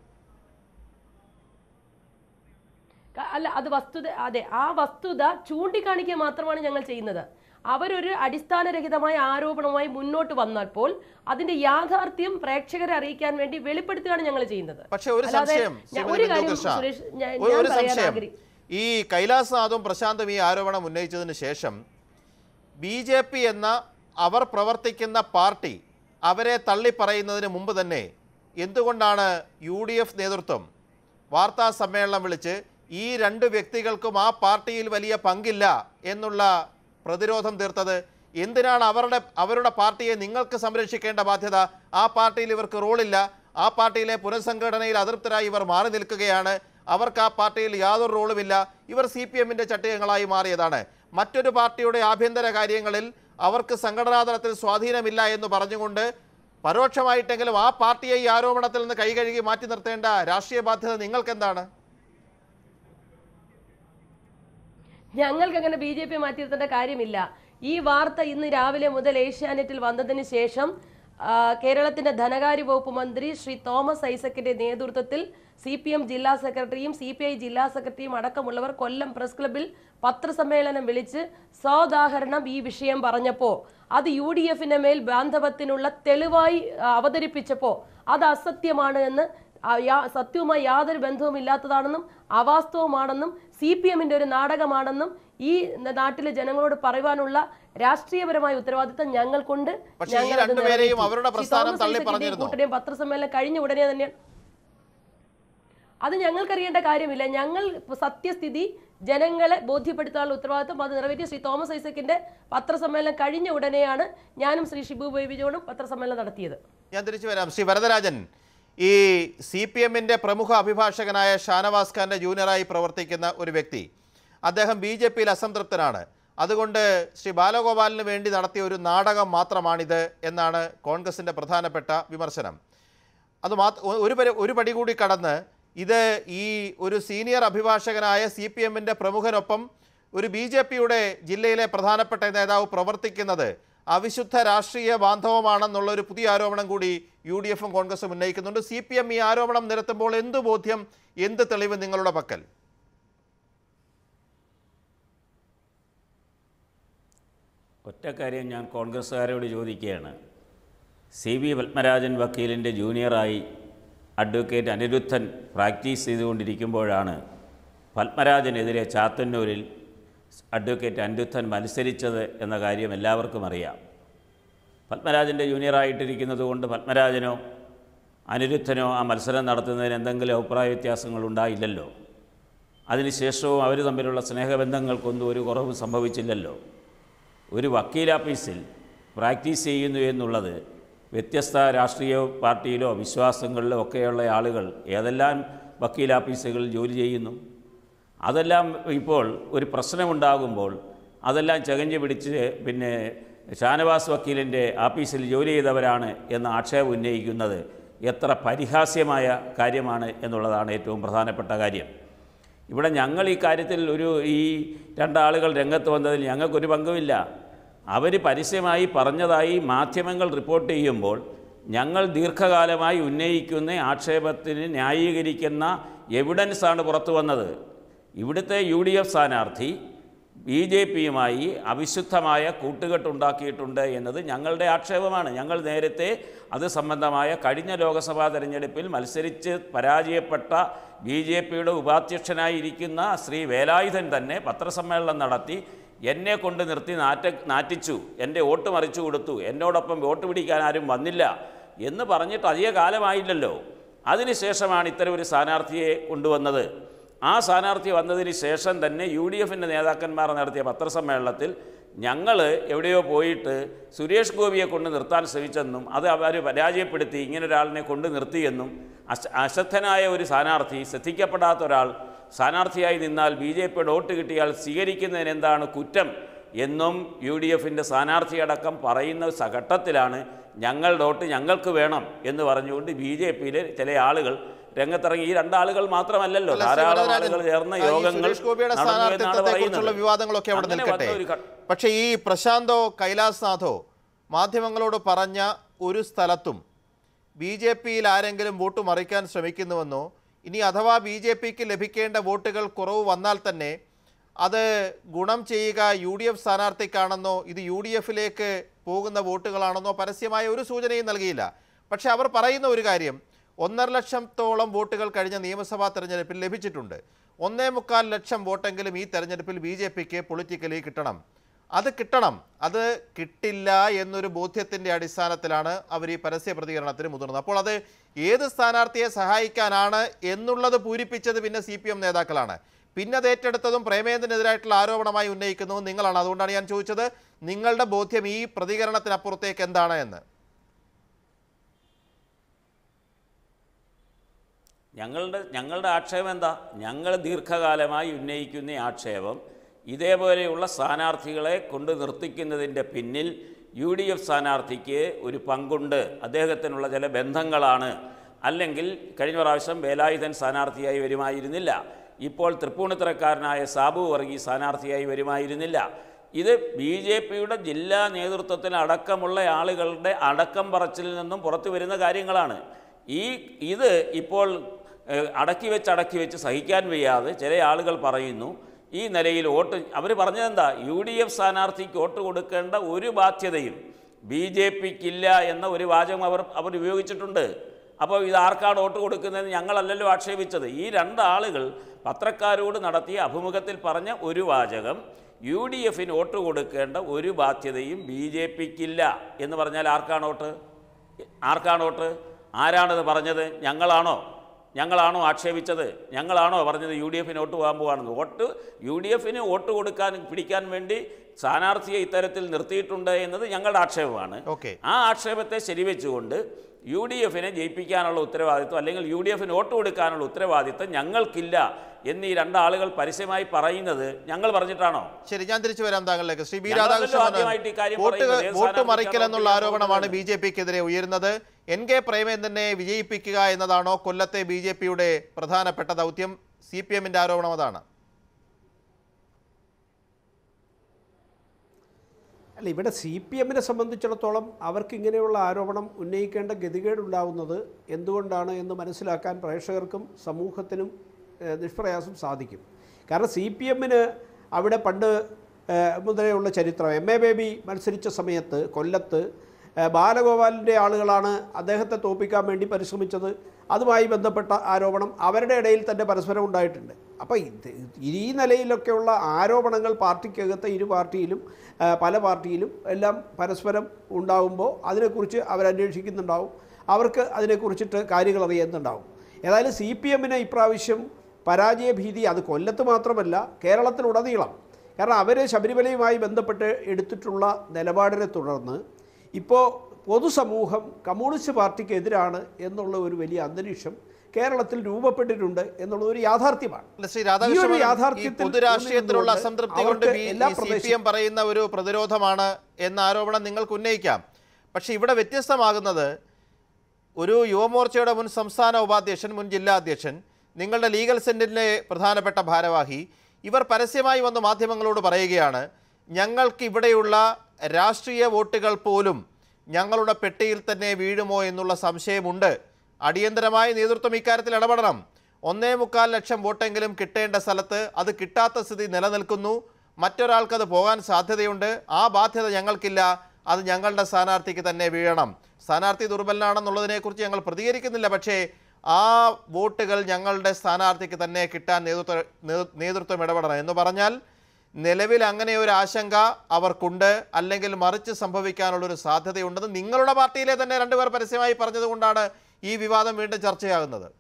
ക- അല്ല അത് വസ്തുത അതെ ആ വസ്തുത ചൂണ്ടിക്കാണിക്കുക മാത്രമാണ് ഞങ്ങൾ ചെയ്യുന്നത് അവരൊരു അടിസ്ഥാനരഹിതമായ ആരോപണവുമായി മുന്നോട്ട് വന്നപ്പോൾ അതിന്റെ യാഥാർത്ഥ്യം പ്രേക്ഷകരെ അറിയിക്കാൻ വേണ്ടി വെളിപ്പെടുത്തുകയാണ് ഞങ്ങൾ ചെയ്യുന്നത് പക്ഷെ ഒരു അല്ലാതെ സംശയം ഞാൻ- ശ്രീമതി ഒരു ബിന്ദു കാര്യം കൃഷ്ണ സുരേഷ് ഞാൻ ഒരു- ഞാൻ ഒരു പറയാൻ സംശയം ആഗ്രഹി ഈ കൈലാസനാഥും പ്രശാന്തും ഈ ആരോപണം ഉന്നയിച്ചതിന് ശേഷം ബി ജെ പി എന്ന അവർ പ്രവർത്തിക്കുന്ന പാർട്ടി അവരെ തള്ളിപ്പറയുന്നതിന് മുമ്പ് തന്നെ എന്തുകൊണ്ടാണ് യു ഡി എഫ് നേതൃത്വം വാർത്താ സമ്മേളനം വിളിച്ച് ഈ രണ്ട് വ്യക്തികൾക്കും ആ പാർട്ടിയിൽ വലിയ പങ്കില്ല എന്നുള്ള പ്രതിരോധം തീർത്തത് എന്തിനാണ് അവരുടെ അവരുടെ പാർട്ടിയെ നിങ്ങൾക്ക് സംരക്ഷിക്കേണ്ട ബാധ്യത ആ പാർട്ടിയിൽ ഇവർക്ക് റോളില്ല ആ പാർട്ടിയിലെ പുനഃസംഘടനയിൽ അതൃപ്തരായി ഇവർ മാറി നിൽക്കുകയാണ് അവർക്ക് ആ പാർട്ടിയിൽ യാതൊരു റോളുമില്ല ഇവർ സി പി എമ്മിൻ്റെ ചട്ടയങ്ങളായി മാറിയതാണ് മറ്റൊരു പാർട്ടിയുടെ ആഭ്യന്തര കാര്യങ്ങളിൽ അവർക്ക് സംഘടനാ തലത്തിൽ സ്വാധീനമില്ല എന്ന് പറഞ്ഞുകൊണ്ട് പരോക്ഷമായിട്ടെങ്കിലും ആ പാർട്ടിയെ ഈ ആരോപണത്തിൽ നിന്ന് കൈകഴുകി മാറ്റി നിർത്തേണ്ട രാഷ്ട്രീയ ബാധ്യത നിങ്ങൾക്ക് എന്താണ് ഞങ്ങൾക്ക് അങ്ങനെ ബി ജെ പി മാറ്റിയിരുത്തേണ്ട കാര്യമില്ല ഈ വാർത്ത ഇന്ന് രാവിലെ മുതൽ ഏഷ്യാനെറ്റിൽ വന്നതിന് ശേഷം ആ, കേരളത്തിന്റെ ധനകാര്യ വകുപ്പ് മന്ത്രി ശ്രീ തോമസ് ഐസക്കിന്റെ നേതൃത്വത്തിൽ സി പി എം ജില്ലാ സെക്രട്ടറിയും സി പി ഐ ജില്ലാ സെക്രട്ടറിയും അടക്കമുള്ളവർ കൊല്ലം പ്രസ് ക്ലബിൽ പത്രസമ്മേളനം വിളിച്ച് സോദാഹരണം ഈ വിഷയം പറഞ്ഞപ്പോൾ അത് യു ഡി എഫിന്റെ മേൽ ബാന്ധവത്തിനുള്ള തെളിവായി ആ, അവതരിപ്പിച്ചപ്പോൾ അത് അസത്യമാണ് എന്ന് ആ യാ- സത്യവുമായി യാതൊരു ബന്ധവുമില്ലാത്തതാണെന്നും അവാസ്തവമാണെന്നും സി പി എമ്മിന്റെ ഒരു നാടകമാണെന്നും ഈ നാട്ടിലെ ജനങ്ങളോട് പറയുവാനുള്ള രാഷ്ട്രീയപരമായ ഉത്തരവാദിത്തം ഞങ്ങൾക്കുണ്ട് പക്ഷേ ഈ ഞങ്ങൾ അത് രണ്ടുപേരെയും നിറവേറ്റി. അവരുടെ ശ്രീ പ്രസ്ഥാനം തോമസ് തള്ളി ഐസക്കിന്റെയും പറഞ്ഞിരുന്നോ? കൂട്ടരുടെയും പത്രസമ്മേളനം കഴിഞ്ഞ ഉടനെ തന്നെ അത് ഞങ്ങൾക്കറിയേണ്ട കാര്യമില്ല ഞങ്ങൾ സത്യസ്ഥിതി ജനങ്ങളെ ബോധ്യപ്പെടുത്താനുള്ള ഉത്തരവാദിത്വം അത് നിറവേറ്റിയ ശ്രീ തോമസ് ഐസക്കിന്റെ പത്രസമ്മേളനം കഴിഞ്ഞ ഉടനെയാണ് ഞാനും ശ്രീ ഷിബു ബേബിജോണും പത്രസമ്മേളനം നടത്തിയത് ഞാൻ തിരിച്ചു വരാം ശ്രീ വരദരാജൻ ഈ സി പി എമ്മിൻ്റെ പ്രമുഖ അഭിഭാഷകനായ ഷാനവാസ് ഖാൻ്റെ ജൂനിയറായി പ്രവർത്തിക്കുന്ന ഒരു വ്യക്തി അദ്ദേഹം ബി ജെ പിയിൽ അസംതൃപ്തനാണ് അതുകൊണ്ട് ശ്രീ ബാലഗോപാലിന് വേണ്ടി നടത്തിയ ഒരു നാടകം മാത്രമാണിത് എന്നാണ് കോൺഗ്രസിൻ്റെ പ്രധാനപ്പെട്ട വിമർശനം അത് മാത്ര ഒരു പരി ഒരു പടി കൂടി കടന്ന് ഇത് ഈ ഒരു സീനിയർ അഭിഭാഷകനായ സി പി എമ്മിൻ്റെ പ്രമുഖനൊപ്പം ഒരു ബി ജെ പിയുടെ ജില്ലയിലെ പ്രധാനപ്പെട്ട നേതാവ് പ്രവർത്തിക്കുന്നത് അവിശുദ്ധ രാഷ്ട്രീയ ബാന്ധവമാണെന്നുള്ള ഒരു പുതിയ ആരോപണം കൂടി യു ഡി എഫും കോൺഗ്രസും ഉന്നയിക്കുന്നുണ്ട് സി പി എം ഈ ആരോപണം നിരത്തുമ്പോൾ എന്ത് ബോധ്യം എന്ത് തെളിവ് നിങ്ങളുടെ പക്കൽ ഒറ്റ കാര്യം ഞാൻ കോൺഗ്രസ്സുകാരോട് ചോദിക്കുകയാണ് സി വി പത്മരാജൻ വക്കീലിൻ്റെ ജൂനിയറായി അഡ്വക്കേറ്റ് അനിരുദ്ധൻ പ്രാക്ടീസ് ചെയ്തുകൊണ്ടിരിക്കുമ്പോഴാണ് പത്മരാജനെതിരെ ചാത്തന്നൂരിൽ അഡ്വക്കേറ്റ് അനിരുദ്ധൻ മത്സരിച്ചത് എന്ന കാര്യം എല്ലാവർക്കും അറിയാം പത്മരാജൻ്റെ ജൂനിയറായിട്ടിരിക്കുന്നത് കൊണ്ട് പത്മരാജനോ അനിരുദ്ധനോ ആ മത്സരം നടത്തുന്നതിന് എന്തെങ്കിലും അഭിപ്രായ വ്യത്യാസങ്ങളുണ്ടായില്ലല്ലോ അതിനുശേഷവും അവർ തമ്മിലുള്ള സ്നേഹബന്ധങ്ങൾക്കൊന്നും ഒരു കുറവും സംഭവിച്ചില്ലല്ലോ ഒരു വക്കീലാഫീസിൽ പ്രാക്ടീസ് ചെയ്യുന്നു എന്നുള്ളത് വ്യത്യസ്ത രാഷ്ട്രീയ പാർട്ടിയിലോ വിശ്വാസങ്ങളിലോ ഒക്കെയുള്ള ആളുകൾ ഏതെല്ലാം വക്കീലാഫീസുകളിൽ ജോലി ചെയ്യുന്നു അതെല്ലാം ഇപ്പോൾ ഒരു പ്രശ്നമുണ്ടാകുമ്പോൾ അതെല്ലാം ചകഞ്ഞ് പിടിച്ച് പിന്നെ ഷാനവാസ് വക്കീലിൻ്റെ ആഫീസിൽ ജോലി ചെയ്തവരാണ് എന്ന ആക്ഷേപം ഉന്നയിക്കുന്നത് എത്ര പരിഹാസ്യമായ കാര്യമാണ് എന്നുള്ളതാണ് ഏറ്റവും പ്രധാനപ്പെട്ട കാര്യം ഇവിടെ ഞങ്ങൾ ഈ കാര്യത്തിൽ ഒരു ഈ രണ്ടാളുകൾ രംഗത്ത് വന്നതിൽ ഞങ്ങൾക്കൊരു പങ്കുമില്ല അവർ പരസ്യമായി പറഞ്ഞതായി മാധ്യമങ്ങൾ റിപ്പോർട്ട് ചെയ്യുമ്പോൾ ഞങ്ങൾ ദീർഘകാലമായി ഉന്നയിക്കുന്ന ആക്ഷേപത്തിന് ന്യായീകരിക്കുന്ന എവിഡൻസാണ് പുറത്തു വന്നത് ഇവിടുത്തെ യു ഡി എഫ് സ്ഥാനാർത്ഥി ബി ജെ പിയുമായി അവിശുദ്ധമായ കൂട്ടുകെട്ടുണ്ടാക്കിയിട്ടുണ്ട് എന്നത് ഞങ്ങളുടെ ആക്ഷേപമാണ് ഞങ്ങൾ നേരത്തെ അത് സംബന്ധമായ കഴിഞ്ഞ ലോക്സഭാ തെരഞ്ഞെടുപ്പിൽ മത്സരിച്ച് പരാജയപ്പെട്ട ബി ജെ പിയുടെ ഉപാധ്യക്ഷനായിരിക്കുന്ന ശ്രീ വേലായുധൻ തന്നെ പത്രസമ്മേളനം നടത്തി എന്നെ കൊണ്ട് നിർത്തി നാറ്റ നാറ്റിച്ചു എൻ്റെ വോട്ട് മറിച്ചു കൊടുത്തു എന്നോടൊപ്പം വോട്ട് പിടിക്കാൻ ആരും വന്നില്ല എന്ന് പറഞ്ഞിട്ട് അധിക കാലമായില്ലല്ലോ അതിനുശേഷമാണ് ഇത്തരം ഒരു സ്ഥാനാർത്ഥിയെ കൊണ്ടുവന്നത് ആ സ്ഥാനാർത്ഥി വന്നതിന് ശേഷം തന്നെ യു ഡി എഫിൻ്റെ നേതാക്കന്മാർ നടത്തിയ പത്രസമ്മേളനത്തിൽ ഞങ്ങൾ എവിടെയോ പോയിട്ട് സുരേഷ് ഗോപിയെ കൊണ്ട് നിർത്താൻ ശ്രമിച്ചെന്നും അത് അവർ പരാജയപ്പെടുത്തി ഇങ്ങനെ ഒരാളിനെ കൊണ്ട് നിർത്തിയെന്നും അശ അശ്രദ്ധനായ ഒരു സ്ഥാനാർത്ഥി ശ്രദ്ധിക്കപ്പെടാത്ത ഒരാൾ സ്ഥാനാർത്ഥിയായി നിന്നാൽ ബി ജെ പിയുടെ വോട്ട് കിട്ടിയാൽ സ്വീകരിക്കുന്നതിന് എന്താണ് കുറ്റം എന്നും യു ഡി എഫിൻ്റെ സ്ഥാനാർത്ഥിയടക്കം പറയുന്ന സ- ഘട്ടത്തിലാണ് ഞങ്ങളുടെ വോട്ട് ഞങ്ങൾക്ക് വേണം എന്ന് പറഞ്ഞുകൊണ്ട് ബി ജെ പിയിലെ ചില ആളുകൾ രംഗത്തിറങ്ങി ഈ രണ്ടാളുകൾ മാത്രമല്ലല്ലോ അല്ല, ശ്രീ ധാരാളം വരദരാജൻ, ആളുകൾ ചേർന്ന ആ, ഈ യോഗങ്ങൾ സുരേഷ് ഗോപിയുടെ നടന്നു എന്നാണ് സ്ഥാനാർത്ഥിത്വത്തെ കുറിച്ചുള്ള പറയുന്നത്. വിവാദങ്ങളൊക്കെ അവിടെ അങ്ങനെ നിൽക്കട്ടെ വന്ന ഒരു ഘ- പക്ഷേ ഈ പ്രശാന്തോ കൈലാസ്നാഥോ മാധ്യമങ്ങളോട് പറഞ്ഞ ഒരു സ്ഥലത്തും ബി ജെ പിയിൽ ആരെങ്കിലും വോട്ട് മറിക്കാൻ ശ്രമിക്കുന്നുവെന്നോ ഇനി അഥവാ ബി ജെ പിക്ക് ലഭിക്കേണ്ട വോട്ടുകൾ കുറവ് വന്നാൽ തന്നെ അത് ഗുണം ചെയ്യുക യു ഡി എഫ് സ്ഥാനാർത്ഥിക്കാണെന്നോ ഇത് യു ഡി എഫിലേക്ക് പോകുന്ന വോട്ടുകളാണെന്നോ പരസ്യമായ ഒരു സൂചനയും നൽകിയില്ല പക്ഷേ അവർ പറയുന്ന ഒരു കാര്യം ഒന്നര ലക്ഷത്തോളം വോട്ടുകൾ കഴിഞ്ഞ നിയമസഭാ തെരഞ്ഞെടുപ്പിൽ ലഭിച്ചിട്ടുണ്ട് ഒന്നേ മുക്കാൽ ലക്ഷം വോട്ടെങ്കിലും ഈ തെരഞ്ഞെടുപ്പിൽ ബി ജെ പിക്ക് പൊളിറ്റിക്കലി കിട്ടണം അത് കിട്ടണം അത് കിട്ടില്ല എന്നൊരു ബോധ്യത്തിൻ്റെ അടിസ്ഥാനത്തിലാണ് അവർ ഈ പരസ്യ പ്രതികരണത്തിന് മുതിർന്നത് അപ്പോൾ അത് ഏത് സ്ഥാനാർത്ഥിയെ സഹായിക്കാനാണ് എന്നുള്ളത് പൂരിപ്പിച്ചത് പിന്നെ സി പി എം നേതാക്കളാണ് പിന്നെ അത് ഏറ്റെടുത്തതും പ്രേമേന്ദ്രനെതിരായിട്ടുള്ള ആരോപണമായി ഉന്നയിക്കുന്നതും നിങ്ങളാണ് അതുകൊണ്ടാണ് ഞാൻ ചോദിച്ചത് നിങ്ങളുടെ ബോധ്യം ഈ പ്രതികരണത്തിനപ്പുറത്തേക്ക് എന്താണ് എന്ന് ഞങ്ങളുടെ ഞങ്ങളുടെ ആക്ഷേപം എന്താ ഞങ്ങൾ ദീർഘകാലമായി ഉന്നയിക്കുന്ന ഈ ആക്ഷേപം ഇതേപോലെയുള്ള സ്ഥാനാർത്ഥികളെ കൊണ്ട് നിർത്തിക്കുന്നതിൻ്റെ പിന്നിൽ യു ഡി എഫ് സ്ഥാനാർത്ഥിക്ക് ഒരു പങ്കുണ്ട് അദ്ദേഹത്തിനുള്ള ചില ബന്ധങ്ങളാണ് അല്ലെങ്കിൽ കഴിഞ്ഞ പ്രാവശ്യം വേലായുധൻ സ്ഥാനാർത്ഥിയായി വരുമായിരുന്നില്ല ഇപ്പോൾ തൃപ്പൂണിത്തറക്കാരനായ സാബു വർഗീസ് സ്ഥാനാർത്ഥിയായി വരുമായിരുന്നില്ല ഇത് ബി ജെ പിയുടെ ജില്ലാ നേതൃത്വത്തിൽ അടക്കമുള്ള ആളുകളുടെ അടക്കം പറച്ചിലിൽ നിന്നും പുറത്തു വരുന്ന കാര്യങ്ങളാണ് ഈ ഇത് ഇപ്പോൾ ഏഹ്, അടക്കി വെച്ച് അടക്കി വെച്ച് സഹിക്കാൻ വയ്യാതെ ചില ആളുകൾ പറയുന്നു ഈ നിലയിൽ വോട്ട് അവർ പറഞ്ഞതെന്താ യു ഡി എഫ് സ്ഥാനാർത്ഥിക്ക് വോട്ട് കൊടുക്കേണ്ട ഒരു ബാധ്യതയും ബി ജെ പിക്കില്ല എന്ന ഒരു വാചകം അവർ അവർ ഉപയോഗിച്ചിട്ടുണ്ട് അപ്പോൾ ഇത് ആർക്കാണ് വോട്ട് കൊടുക്കുന്നതെന്ന് ഞങ്ങളല്ലല്ലോ ആക്ഷേപിച്ചത് ഈ രണ്ടാളുകൾ പത്രക്കാരോട് നടത്തിയ അഭിമുഖത്തിൽ പറഞ്ഞ ഒരു വാചകം യു ഡി എഫിന് വോട്ട് കൊടുക്കേണ്ട ഒരു ബാധ്യതയും ബി ജെ പിക്കില്ല എന്ന് പറഞ്ഞാൽ ആർക്കാണ് വോട്ട് ആർക്കാണ് വോട്ട് ആരാണത് പറഞ്ഞത് ഞങ്ങളാണോ ഞങ്ങളാണോ ആക്ഷേപിച്ചത് ഞങ്ങളാണോ പറഞ്ഞത് യു ഡി എഫിന് വോട്ട് പോകാൻ പോവാണെന്ന് വോട്ട് യു ഡി എഫിന് വോട്ട് കൊടുക്കാൻ പിടിക്കാൻ വേണ്ടി സ്ഥാനാർത്ഥിയെ ഇത്തരത്തിൽ നിർത്തിയിട്ടുണ്ട് എന്നത് ഞങ്ങളുടെ ആക്ഷേപമാണ് ഓക്കെ ആ ആക്ഷേപത്തെ ശരിവെച്ചുകൊണ്ട് യു ഡി എഫിനെ ജയിപ്പിക്കാനുള്ള ഉത്തരവാദിത്വം അല്ലെങ്കിൽ യു ഡി എഫിന് വോട്ട് കൊടുക്കാനുള്ള ഉത്തരവാദിത്വം ഞങ്ങൾക്കില്ല എന്നീ രണ്ടാളുകൾ പരസ്യമായി പറയുന്നത് ഞങ്ങൾ പറഞ്ഞിട്ടാണോ ശരി ഞാൻ തിരിച്ചു വരാം താങ്കളിലേക്ക് ശ്രീ ബി ഞങ്ങളല്ലോ രാധാകൃഷ്ണൻ ആദ്യമായിട്ട് ഈ കാര്യം വോട്ട് പറയുന്നത്. ഏത് വോട്ട് സ്ഥാനാർത്ഥിക്കാണോ മറിക്കൽ എന്നുള്ള വോട്ട് ആരോപണമാണ് ബി കൊടുക്കുന്നത്? ജെ പിക്കെതിരെ ഉയരുന്നത് എൻ കെ പ്രേമേന്ദ്രനെ വിജയിപ്പിക്കുക എന്നതാണോ കൊല്ലത്തെ ബി ജെ പിയുടെ പ്രധാനപ്പെട്ട ദൗത്യം സി പി എമ്മിന്റെ ആരോപണം അതാണ് അല്ല ഇവിടെ സി പി എമ്മിനെ സംബന്ധിച്ചിടത്തോളം അവർക്ക് ഇങ്ങനെയുള്ള ആരോപണം ഉന്നയിക്കേണ്ട ഗതികേടുണ്ടാവുന്നത് എന്തുകൊണ്ടാണ് എന്ന് മനസ്സിലാക്കാൻ പ്രേക്ഷകർക്കും സമൂഹത്തിനും ഏഹ്, നിഷ്പ്രയാസം സാധിക്കും കാരണം സി പി എമ്മിന് അവിടെ പണ്ട് ഏഹ്, മുതലെയുള്ള ചരിത്രം എം എ ബേബി മത്സരിച്ച സമയത്ത് കൊല്ലത്ത് ഏഹ്, ബാലഗോപാലിൻ്റെ ആളുകളാണ് അദ്ദേഹത്തെ തോപ്പിക്കാൻ വേണ്ടി പരിശ്രമിച്ചത് അതുമായി ബന്ധപ്പെട്ട ആരോപണം അവരുടെ ഇടയിൽ തന്നെ പരസ്പരം ഉണ്ടായിട്ടുണ്ട് അപ്പോൾ ഇത് ഈ നിലയിലൊക്കെയുള്ള ആരോപണങ്ങൾ പാർട്ടിക്കകത്ത് ഇരു പാർട്ടിയിലും ആ, പല പാർട്ടിയിലും എല്ലാം പരസ്പരം ഉണ്ടാകുമ്പോൾ അതിനെക്കുറിച്ച് അവരന്വേഷിക്കുന്നുണ്ടാവും അവർക്ക് അതിനെക്കുറിച്ചിട്ട് കാര്യങ്ങൾ അറിയുന്നുണ്ടാവും ഏതായാലും സി പി എമ്മിന് ഇപ്രാവശ്യം പരാജയ ഭീതി അത് കൊല്ലത്ത് മാത്രമല്ല കേരളത്തിലുടനീളം കാരണം അവർ ശബരിമലയുമായി ബന്ധപ്പെട്ട് എടുത്തിട്ടുള്ള നിലപാടിനെ തുടർന്ന് ഇപ്പോൾ പൊതുസമൂഹം കമ്മ്യൂണിസ്റ്റ് പാർട്ടിക്ക് എതിരാണ് എന്നുള്ള ഒരു വലിയ അന്തരീക്ഷം കേരളത്തിൽ രൂപപ്പെട്ടിട്ടുണ്ട് എന്നുള്ളത് ഒരു യാഥാർത്ഥ്യമാണ് അല്ല, ശ്രീ ഈ ഒരു രാധാകൃഷ്ണൻ ഈ യാഥാർത്ഥ്യത്തിൽ പൊതുരാഷ്ട്രീയത്തിലുള്ള ഊന്നിനിന്നുകൊണ്ട് അസംതൃപ്തി കൊണ്ട് അവർക്ക് എല്ലാ സി പി പ്രദേശ- എം പറയുന്ന ഒരു പ്രതിരോധമാണ് എന്ന ആരോപണം നിങ്ങൾക്ക് ഉന്നയിക്കാം പക്ഷേ ഇവിടെ വ്യത്യസ്തമാകുന്നത് ഒരു യുവമോർച്ചയുടെ മുൻ സംസ്ഥാന ഉപാധ്യക്ഷൻ മുൻ ജില്ലാ അധ്യക്ഷൻ നിങ്ങളുടെ ലീഗൽ സെന്ററിലെ പ്രധാനപ്പെട്ട ഭാരവാഹി ഇവർ പരസ്യമായി വന്ന് മാധ്യമങ്ങളോട് പറയുകയാണ് ഞങ്ങൾക്ക് ഇവിടെയുള്ള രാഷ്ട്രീയ വോട്ടുകൾ പോലും ഞങ്ങളുടെ പെട്ടിയിൽ തന്നെ വീഴുമോ എന്നുള്ള സംശയമുണ്ട് അടിയന്തരമായി നേതൃത്വം ഇക്കാര്യത്തിൽ ഇടപെടണം ഒന്നേ മുക്കാൽ ലക്ഷം വോട്ടെങ്കിലും കിട്ടേണ്ട സ്ഥലത്ത് അത് കിട്ടാത്ത സ്ഥിതി നിലനിൽക്കുന്നു മറ്റൊരാൾക്കത് പോകാൻ സാധ്യതയുണ്ട് ആ ബാധ്യത ഞങ്ങൾക്കില്ല അത് ഞങ്ങളുടെ സ്ഥാനാർത്ഥിക്ക് തന്നെ വീഴണം സ്ഥാനാർത്ഥി ദുർബലനാണെന്നുള്ളതിനെക്കുറിച്ച് ഞങ്ങൾ പ്രതികരിക്കുന്നില്ല പക്ഷേ ആ വോട്ടുകൾ ഞങ്ങളുടെ സ്ഥാനാർത്ഥിക്ക് തന്നെ കിട്ടാൻ നേതൃത്വ നേ- നേതൃത്വം ഇടപെടണം എന്ന് പറഞ്ഞാൽ നിലവിൽ അങ്ങനെ ഒരു ആശങ്ക അവർക്കുണ്ട് അല്ലെങ്കിൽ മറിച്ച് സംഭവിക്കാനുള്ളൊരു സാധ്യതയുണ്ടെന്ന് നിങ്ങളുടെ പാർട്ടിയിലെ തന്നെ രണ്ടുപേർ പരസ്യമായി പറഞ്ഞതുകൊണ്ടാണ് ഈ വിവാദം വീണ്ടും ചർച്ചയാകുന്നത്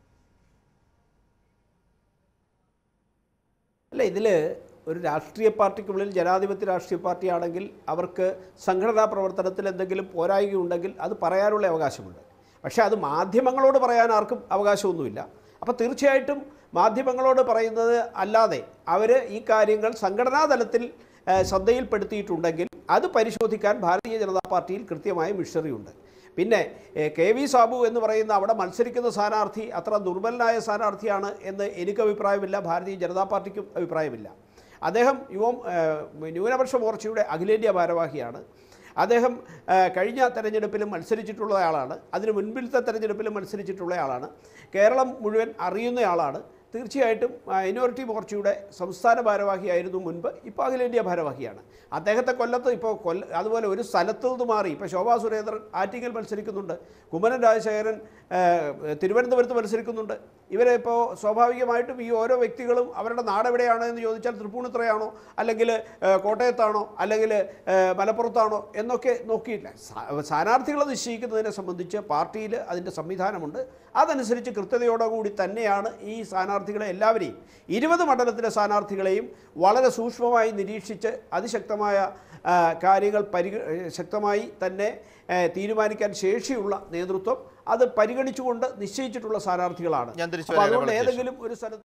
അല്ല ഇതിൽ ഒരു രാഷ്ട്രീയ പാർട്ടിക്കുള്ളിൽ ജനാധിപത്യ രാഷ്ട്രീയ പാർട്ടിയാണെങ്കിൽ അവർക്ക് സംഘടനാ പ്രവർത്തനത്തിൽ എന്തെങ്കിലും പോരായ്മ ഉണ്ടെങ്കിൽ അത് പറയാനുള്ള അവകാശമുണ്ട് പക്ഷേ അത് മാധ്യമങ്ങളോട് പറയാൻ ആർക്കും അവകാശമൊന്നുമില്ല അപ്പോൾ തീർച്ചയായിട്ടും മാധ്യമങ്ങളോട് പറയുന്നത് അല്ലാതെ അവർ ഈ കാര്യങ്ങൾ സംഘടനാ തലത്തിൽ ഏഹ്, ശ്രദ്ധയിൽപ്പെടുത്തിയിട്ടുണ്ടെങ്കിൽ അത് പരിശോധിക്കാൻ ഭാരതീയ ജനതാ പാർട്ടിയിൽ കൃത്യമായ മിഷണറി ഉണ്ട് പിന്നെ എ, കെ വി സാബു എന്ന് പറയുന്ന അവിടെ മത്സരിക്കുന്ന സ്ഥാനാർത്ഥി അത്ര ദുർബലനായ സ്ഥാനാർത്ഥിയാണ് എന്ന് എനിക്ക് അഭിപ്രായമില്ല ഭാരതീയ ജനതാ പാർട്ടിക്കും അഭിപ്രായമില്ല അദ്ദേഹം യുവം ഏ, ന്യൂനപക്ഷ മോർച്ചയുടെ അഖിലേന്ത്യാ ഭാരവാഹിയാണ് അദ്ദേഹം ഏ, കഴിഞ്ഞ തെരഞ്ഞെടുപ്പിലും മത്സരിച്ചിട്ടുള്ള ആളാണ് അതിന് മുൻപിലത്തെ തെരഞ്ഞെടുപ്പിലും മത്സരിച്ചിട്ടുള്ള ആളാണ് കേരളം മുഴുവൻ അറിയുന്നയാളാണ് തീർച്ചയായിട്ടും മൈനോറിറ്റി മോർച്ചയുടെ സംസ്ഥാന ഭാരവാഹിയായിരുന്നു മുൻപ് ഇപ്പോൾ അഖിലേന്ത്യാ ഭാരവാഹിയാണ് അദ്ദേഹത്തെ കൊല്ലത്ത് ഇപ്പോൾ കൊല്ല അതുപോലെ ഒരു സ്ഥലത്ത് നിന്ന് മാറി ഇപ്പോൾ ശോഭാ സുരേന്ദ്രൻ ആറ്റിങ്ങൽ മത്സരിക്കുന്നുണ്ട് കുമ്മനം രാജശേഖരൻ ഏഹ്, തിരുവനന്തപുരത്ത് മത്സരിക്കുന്നുണ്ട് ഇവരെ ഇപ്പോൾ സ്വാഭാവികമായിട്ടും ഈ ഓരോ വ്യക്തികളും അവരുടെ നാടെവിടെയാണ് എന്ന് ചോദിച്ചാൽ തൃപ്പൂണിത്തുറയാണോ അല്ലെങ്കിൽ ഏഹ്, കോട്ടയത്താണോ അല്ലെങ്കിൽ ഏഹ്, മലപ്പുറത്താണോ എന്നൊക്കെ നോക്കിയില്ല സ്ഥാ- സ്ഥാനാർത്ഥികളെ നിശ്ചയിക്കുന്നതിനെ സംബന്ധിച്ച് പാർട്ടിയിൽ അതിൻ്റെ സംവിധാനമുണ്ട് അതനുസരിച്ച് കൃത്യതയോടുകൂടി തന്നെയാണ് ഈ സ്ഥാനാർത്ഥികളെ എല്ലാവരെയും ഇരുപത് മണ്ഡലത്തിലെ സ്ഥാനാർത്ഥികളെയും വളരെ സൂക്ഷ്മമായി നിരീക്ഷിച്ച് അതിശക്തമായ ആ, കാര്യങ്ങൾ പരിഗ ശക്തമായി തന്നെ ഏ, തീരുമാനിക്കാൻ ശേഷിയുള്ള നേതൃത്വം അത് പരിഗണിച്ചുകൊണ്ട് നിശ്ചയിച്ചിട്ടുള്ള സ്ഥാനാർത്ഥികളാണ് ഞാൻ തിരിച്ചു അപ്പോൾ വരാം, അതുകൊണ്ട് രമണ ഏതെങ്കിലും ഒരു സ്ഥലത്ത്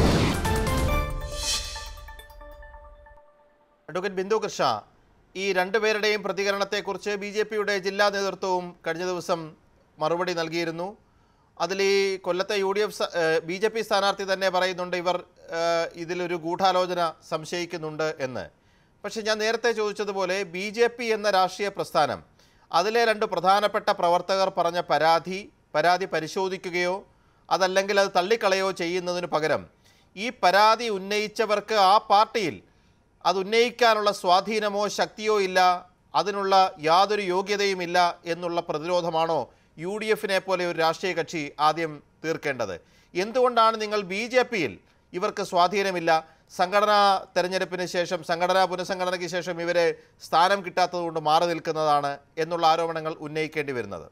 അഡ്വക്കേറ്റ് ബിന്ദു കൃഷ്ണ ഈ രണ്ടുപേരുടെയും പ്രതികരണത്തെക്കുറിച്ച് ബി ജെ പിയുടെ ജില്ലാ നേതൃത്വവും കഴിഞ്ഞ ദിവസം മറുപടി നൽകിയിരുന്നു അതിൽ ഈ കൊല്ലത്തെ U D F B J P സ്ഥാനാർത്ഥി തന്നെ പറയുന്നുണ്ട് ഇവർ ആ, ഇതിലൊരു ഗൂഢാലോചന സംശയിക്കുന്നുണ്ട് എന്ന് പക്ഷേ ഞാൻ നേരത്തെ ചോദിച്ചതുപോലെ ബി ജെ പി എന്ന രാഷ്ട്രീയ പ്രസ്ഥാനം അതിലെ രണ്ട് പ്രധാനപ്പെട്ട പ്രവർത്തകർ പറഞ്ഞ പരാതി പരാതി പരിശോധിക്കുകയോ അതല്ലെങ്കിൽ അത് തള്ളിക്കളയോ ചെയ്യുന്നതിന് പകരം ഈ പരാതി ഉന്നയിച്ചവർക്ക് ആ പാർട്ടിയിൽ അത് ഉന്നയിക്കാനുള്ള സ്വാധീനമോ ശക്തിയോ ഇല്ല അതിനുള്ള യാതൊരു യോഗ്യതയുമില്ല എന്നുള്ള പ്രതിരോധമാണോ യു ഡി എഫിനെ പോലെ ഒരു രാഷ്ട്രീയ കക്ഷി ആദ്യം തീർക്കേണ്ടത് എന്തുകൊണ്ടാണ് നിങ്ങൾ ബി ജെ പിയിൽ ഇവർക്ക് സ്വാധീനമില്ല സംഘടനാ തെരഞ്ഞെടുപ്പിന് ശേഷം സംഘടനാ പുനഃസംഘടനയ്ക്ക് ശേഷം ഇവരെ സ്ഥാനം കിട്ടാത്തതുകൊണ്ട് മാറി നിൽക്കുന്നതാണ് എന്നുള്ള ആരോപണങ്ങൾ ഉന്നയിക്കേണ്ടി വരുന്നത്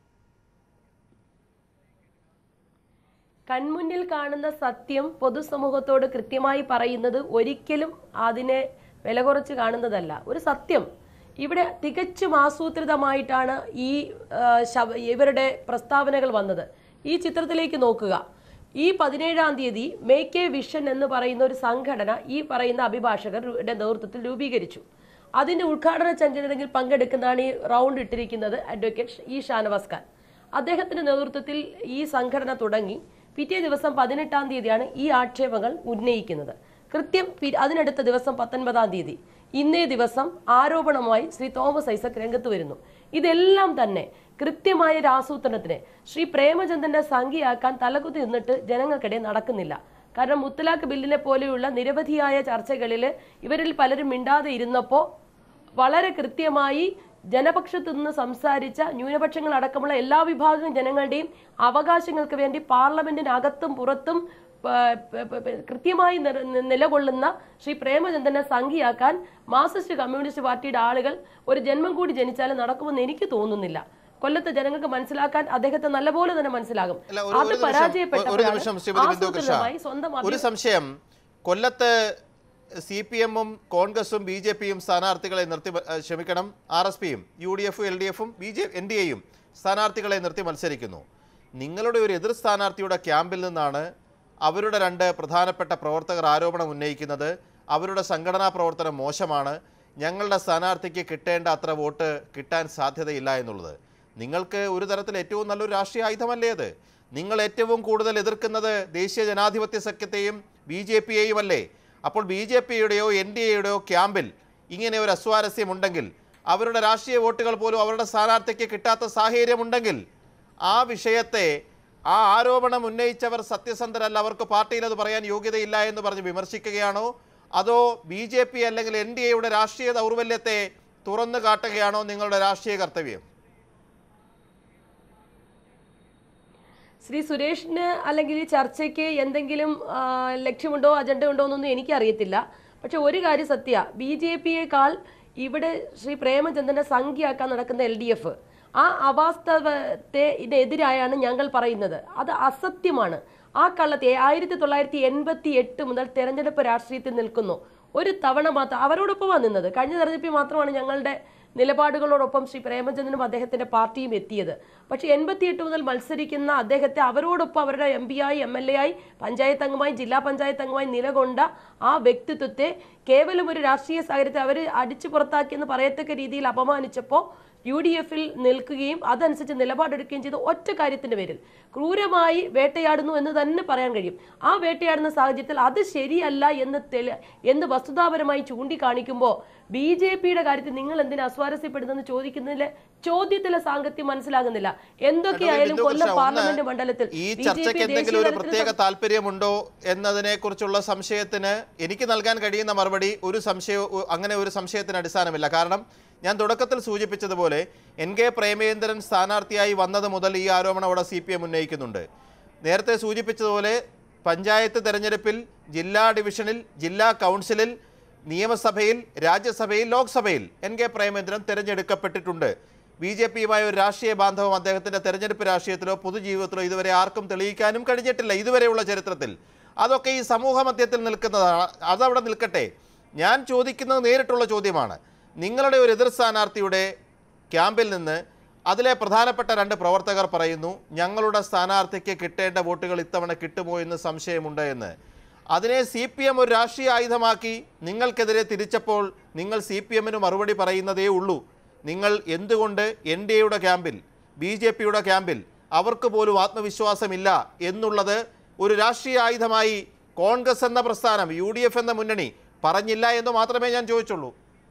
കൺമുന്നിൽ കാണുന്ന സത്യം പൊതുസമൂഹത്തോട് കൃത്യമായി പറയുന്നത് ഒരിക്കലും അതിനെ വില കുറച്ച് കാണുന്നതല്ല ഒരു സത്യം ഇവിടെ തികച്ചും ആസൂത്രിതമായിട്ടാണ് ഈ ആ, ശവ- ഇവരുടെ പ്രസ്താവനകൾ വന്നത് ഈ ചിത്രത്തിലേക്ക് നോക്കുക ഈ പതിനേഴാം തീയതി മേക്ക് എ വിഷൻ എന്ന് പറയുന്ന ഒരു സംഘടന ഈ പറയുന്ന അഭിഭാഷകരുടെ നേതൃത്വത്തിൽ രൂപീകരിച്ചു അതിന്റെ ഉദ്ഘാടന ചടങ്ങിൽ പങ്കെടുക്കുന്നതാണ് ഈ റൗണ്ട് ഇട്ടിരിക്കുന്നത് അഡ്വക്കേറ്റ് ഇ ഷാനവാസ് ഖാൻ അദ്ദേഹത്തിന്റെ നേതൃത്വത്തിൽ ഈ സംഘടന തുടങ്ങി പിറ്റേ ദിവസം പതിനെട്ടാം തീയതിയാണ് ഈ ആക്ഷേപങ്ങൾ ഉന്നയിക്കുന്നത് കൃത്യം പി- അതിനടുത്ത ദിവസം പത്തൊൻപതാം തീയതി ഇന്നേ ദിവസം ആരോപണമായി ശ്രീ തോമസ് ഐസക് രംഗത്ത് വരുന്നു ഇതെല്ലാം തന്നെ കൃത്യമായ ഒരു ആസൂത്രണത്തിന് ശ്രീ പ്രേമചന്ദ്രന്റെ സംഖ്യയാക്കാൻ തലകുത്തി നിന്നിട്ട് ജനങ്ങൾക്കിടെ നടക്കുന്നില്ല കാരണം മുത്തലാഖ് ബില്ലിനെ പോലെയുള്ള നിരവധിയായ ചർച്ചകളിൽ ഇവരിൽ പലരും മിണ്ടാതെ ഇരുന്നപ്പോൾ വളരെ കൃത്യമായി ജനപക്ഷത്തു നിന്ന് സംസാരിച്ച ന്യൂനപക്ഷങ്ങൾ അടക്കമുള്ള എല്ലാ വിഭാഗം ജനങ്ങളുടെയും അവകാശങ്ങൾക്ക് വേണ്ടി പാർലമെന്റിനകത്തും പുറത്തും പ- പ- പ- പ- കൃത്യമായി നിര- നി- നിലകൊള്ളുന്ന ശ്രീ പ്രേമചന്ദ്രനെ സംഖ്യയാക്കാൻ മാർക്സിസ്റ്റ് കമ്മ്യൂണിസ്റ്റ് പാർട്ടിയുടെ ആളുകൾ ഒരു ജന്മം കൂടി ജനിച്ചാലും നടക്കുമെന്ന് എനിക്ക് തോന്നുന്നില്ല കൊല്ലത്തെ ജനങ്ങൾക്ക് മനസ്സിലാക്കാൻ അദ്ദേഹത്തെ നല്ലപോലെ തന്നെ മനസ്സിലാകും അല്ല, ഒരു- അത് ഒരു നിമിഷം, പരാജയപ്പെട്ടപ്പോഴാണ് ഒരു നിമിഷം ശ്രീമതി ബിന്ദു കൃഷ്ണ ആസൂത്രിതമായി സ്വന്തം ഒരു അഭി- സംശയം കൊല്ലത്ത് സി പി എമ്മും കോൺഗ്രസും ബി ജെ പിയും സ്ഥാനാർത്ഥികളെ നിർത്തി മ- ഏഹ് ക്ഷമിക്കണം ആർ എസ് പിയും യു ഡി എഫും എൽ ഡി എഫും ബി ജെ എൻ ഡി എയും സ്ഥാനാർത്ഥികളെ നിർത്തി മത്സരിക്കുന്നു നിങ്ങളുടെ ഒരു എതിർ സ്ഥാനാർത്ഥിയുടെ ക്യാമ്പിൽ നിന്നാണ് അവരുടെ രണ്ട് പ്രധാനപ്പെട്ട പ്രവർത്തകർ ആരോപണം ഉന്നയിക്കുന്നത് അവരുടെ സംഘടനാ പ്രവർത്തനം മോശമാണ് ഞങ്ങളുടെ സ്ഥാനാർത്ഥിക്ക് കിട്ടേണ്ട അത്ര വോട്ട് കിട്ടാൻ സാധ്യതയില്ല എന്നുള്ളത് നിങ്ങൾക്ക് ഒരു തരത്തിൽ ഏറ്റവും നല്ലൊരു രാഷ്ട്രീയ ആയുധമല്ലേ അത് നിങ്ങൾ ഏറ്റവും കൂടുതൽ എതിർക്കുന്നത് ദേശീയ ജനാധിപത്യ സഖ്യത്തെയും ബി ജെ പിയെയും അല്ലേ അപ്പോൾ ബി ജെ പിയുടെയോ എൻ ഡി എയുടെയോ ക്യാമ്പിൽ ഇങ്ങനെ ഒരു അസ്വാരസ്യമുണ്ടെങ്കിൽ അവരുടെ രാഷ്ട്രീയ വോട്ടുകൾ പോലും അവരുടെ സ്ഥാനാർത്ഥിക്ക് കിട്ടാത്ത സാഹചര്യമുണ്ടെങ്കിൽ ആ വിഷയത്തെ ആ ആരോപണം ഉന്നയിച്ചവർ സത്യസന്ധരല്ല അവർക്ക് പാർട്ടിയിൽ അത് പറയാൻ യോഗ്യതയില്ല എന്ന് പറഞ്ഞ് വിമർശിക്കുകയാണോ അതോ ബി ജെ പി അല്ലെങ്കിൽ എൻ ഡി എയുടെ രാഷ്ട്രീയ ദൗർബല്യത്തെ തുറന്നു കാട്ടുകയാണോ നിങ്ങളുടെ രാഷ്ട്രീയ കർത്തവ്യം ശ്രീ സുരേഷിന് അല്ലെങ്കിൽ ഈ ചർച്ചയ്ക്ക് എന്തെങ്കിലും ആ, ലക്ഷ്യമുണ്ടോ അജണ്ട ഉണ്ടോ എന്നൊന്നും എനിക്കറിയത്തില്ല പക്ഷെ ഒരു കാര്യം സത്യ ബി ജെ പിയേക്കാൾ ഇവിടെ ശ്രീ പ്രേമചന്ദ്രനെ സംഖ്യയാക്കാൻ നടക്കുന്ന എൽ ഡി എഫ് ആ അവാസ്തവത്തെ ഇതിനെതിരായാണ് ഞങ്ങൾ പറയുന്നത് അത് അസത്യമാണ് ആ കള്ളത്തെ ആയിരത്തി തൊള്ളായിരത്തി എൺപത്തി എട്ട് മുതൽ തെരഞ്ഞെടുപ്പ് രാഷ്ട്രീയത്തിൽ നിൽക്കുന്നു ഒരു തവണ മാത്രം അവരോടൊപ്പമാണ് നിന്നത് കഴിഞ്ഞ തെരഞ്ഞെടുപ്പിൽ മാത്രമാണ് ഞങ്ങളുടെ നിലപാടുകളോടൊപ്പം ശ്രീ പ്രേമചന്ദ്രനും അദ്ദേഹത്തിന്റെ പാർട്ടിയും എത്തിയത് പക്ഷേ എൺപത്തിയെട്ട് മുതൽ മത്സരിക്കുന്ന അദ്ദേഹത്തെ അവരോടൊപ്പം അവരുടെ എം പി ആയി എം എൽ എ ആയി പഞ്ചായത്ത് അംഗമായി ജില്ലാ പഞ്ചായത്ത് അംഗമായി നിലകൊണ്ട ആ വ്യക്തിത്വത്തെ കേവലം ഒരു രാഷ്ട്രീയ സാഹചര്യത്തിൽ അവർ അടിച്ചു പുറത്താക്കിയെന്ന് പറയത്തക്ക രീതിയിൽ അപമാനിച്ചപ്പോൾ യു ഡി എഫിൽ നിൽക്കുകയും അതനുസരിച്ച് നിലപാടെടുക്കുകയും ചെയ്ത ഒറ്റ കാര്യത്തിന്റെ പേരിൽ ക്രൂരമായി വേട്ടയാടുന്നു എന്ന് തന്നെ പറയാൻ കഴിയും ആ വേട്ടയാടുന്ന സാഹചര്യത്തിൽ അത് ശരിയല്ല എന്ന് തെളി എന്ന് വസ്തുതാപരമായി ചൂണ്ടിക്കാണിക്കുമ്പോൾ ബി ജെ പിയുടെ കാര്യത്തിൽ നിങ്ങൾ എന്തിനാ അസ്വാരസ്യപ്പെടുന്നെന്ന് ചോദിക്കുന്നതിലെ ചോദ്യത്തിലെ സാങ്കത്യം മനസ്സിലാകുന്നില്ല എന്തൊക്കെയായാലും ബിന്ദു കൊല്ലം കൃഷ്ണ, ഒന്ന് പാർലമെന്റ് മണ്ഡലത്തിൽ ഈ ബി ജെ ചർച്ചയ്ക്ക് പി എന്തെങ്കിലും ഒരു ദേശീയ പ്രത്യേക തലത്തിൽ താല്പര്യമുണ്ടോ എന്നതിനെ കുറിച്ചുള്ള സംശയത്തിന് എനിക്ക് നൽകാൻ കഴിയുന്ന മറുപടി ഒരു സംശയം അങ്ങനെ ഒരു സംശയത്തിന് അടിസ്ഥാനമില്ല കാരണം ഞാൻ തുടക്കത്തിൽ സൂചിപ്പിച്ചതുപോലെ എൻ കെ പ്രേമേന്ദ്രൻ സ്ഥാനാർത്ഥിയായി വന്നത് മുതൽ ഈ ആരോപണം അവിടെ സി പി എം ഉന്നയിക്കുന്നുണ്ട് നേരത്തെ സൂചിപ്പിച്ചതുപോലെ പഞ്ചായത്ത് തെരഞ്ഞെടുപ്പിൽ ജില്ലാ ഡിവിഷനിൽ ജില്ലാ കൗൺസിലിൽ നിയമസഭയിൽ രാജ്യസഭയിൽ ലോക്സഭയിൽ എൻ കെ പ്രേമേന്ദ്രൻ തിരഞ്ഞെടുക്കപ്പെട്ടിട്ടുണ്ട് ബി ജെ പിയുമായ ഒരു രാഷ്ട്രീയ ബാന്ധവം അദ്ദേഹത്തിന്റെ തെരഞ്ഞെടുപ്പ് രാഷ്ട്രീയത്തിലോ പൊതുജീവിതത്തിലോ ഇതുവരെ ആർക്കും തെളിയിക്കാനും കഴിഞ്ഞിട്ടില്ല ഇതുവരെയുള്ള ചരിത്രത്തിൽ അതൊക്കെ ഈ സമൂഹ മധ്യത്തിൽ നിൽക്കുന്നതാണ് അതവിടെ നിൽക്കട്ടെ ഞാൻ ചോദിക്കുന്നത് നേരിട്ടുള്ള ചോദ്യമാണ് നിങ്ങളുടെ ഒരു എതിർ സ്ഥാനാർത്ഥിയുടെ ക്യാമ്പിൽ നിന്ന് അതിലെ പ്രധാനപ്പെട്ട രണ്ട് പ്രവർത്തകർ പറയുന്നു ഞങ്ങളുടെ സ്ഥാനാർത്ഥിക്ക് കിട്ടേണ്ട വോട്ടുകൾ ഇത്തവണ കിട്ടുമോ എന്ന് സംശയമുണ്ട് എന്ന് അതിനെ സി പി എം ഒരു രാഷ്ട്രീയ ആയുധമാക്കി നിങ്ങൾക്കെതിരെ തിരിച്ചപ്പോൾ നിങ്ങൾ സി പി എമ്മിന് മറുപടി പറയുന്നതേ ഉള്ളൂ നിങ്ങൾ എന്തുകൊണ്ട് എൻ ഡി എയുടെ ക്യാമ്പിൽ ബി ജെ പിയുടെ ക്യാമ്പിൽ അവർക്ക് പോലും ആത്മവിശ്വാസമില്ല എന്നുള്ളത് ഒരു രാഷ്ട്രീയ ആയുധമായി കോൺഗ്രസ് എന്ന പ്രസ്ഥാനം യു ഡി എഫ് എന്ന മുന്നണി പറഞ്ഞില്ല എന്ന് മാത്രമേ ഞാൻ ചോദിച്ചുള്ളൂ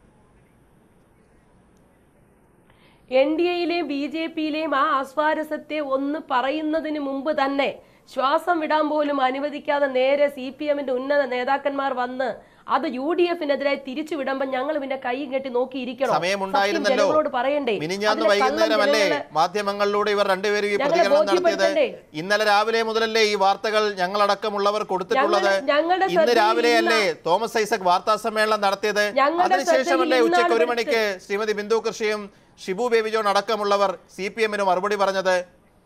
എൻ ഡി എയിലെയും ബി ജെ പിയിലെയും ആ അസ്വാരസ്യത്തെ ഒന്ന് പറയുന്നതിന് മുമ്പ് തന്നെ ശ്വാസം വിടാൻ പോലും അനുവദിക്കാതെ നേരെ സി പി എമ്മിന്റെ ഉന്നത നേതാക്കന്മാർ വന്ന് അത് യു ഡി എഫിനെതിരായി തിരിച്ചു വിടുമ്പോൾ ഞങ്ങൾ പിന്നെ കൈ കെട്ടി നോക്കിയിരിക്കണം സമയമുണ്ടായിരുന്നല്ലോ സത്യം ജനങ്ങളോട് പറയണ്ടേ മിനിഞ്ഞാന്ന് അതിലെ കള്ളം വൈകുന്നേരമല്ലേ ജനങ്ങളെ- മാധ്യമങ്ങളിലൂടെ ഇവർ രണ്ടുപേരും ഈ ഞങ്ങളെ പ്രതികരണം നടത്തിയത് ബോധ്യപ്പെടുത്തണ്ടേ? ഇന്നലെ രാവിലെ മുതലല്ലേ ഈ വാർത്തകൾ ഞങ്ങളടക്കമുള്ളവർ കൊടുത്തിട്ടുള്ളത് ഞങ്ങളുടെ- ഞങ്ങളുടെ ഇന്ന് ശ്രദ്ധയിൽ രാവിലെയല്ലേ ഇന്ന- തോമസ് ഐസക് വാർത്താ സമ്മേളനം നടത്തിയത് ഞങ്ങളുടെ അതിനുശേഷമല്ലേ ശ്രദ്ധയിൽ ഉച്ചയ്ക്ക് ഒരു ഇന്നാണ് മണിക്ക് ശ്രീമതി ബിന്ദു കൃഷിയും ഷിബു ബേബി ജോൺ അടക്കമുള്ളവർ സി പി എമ്മിന് മറുപടി പറഞ്ഞത്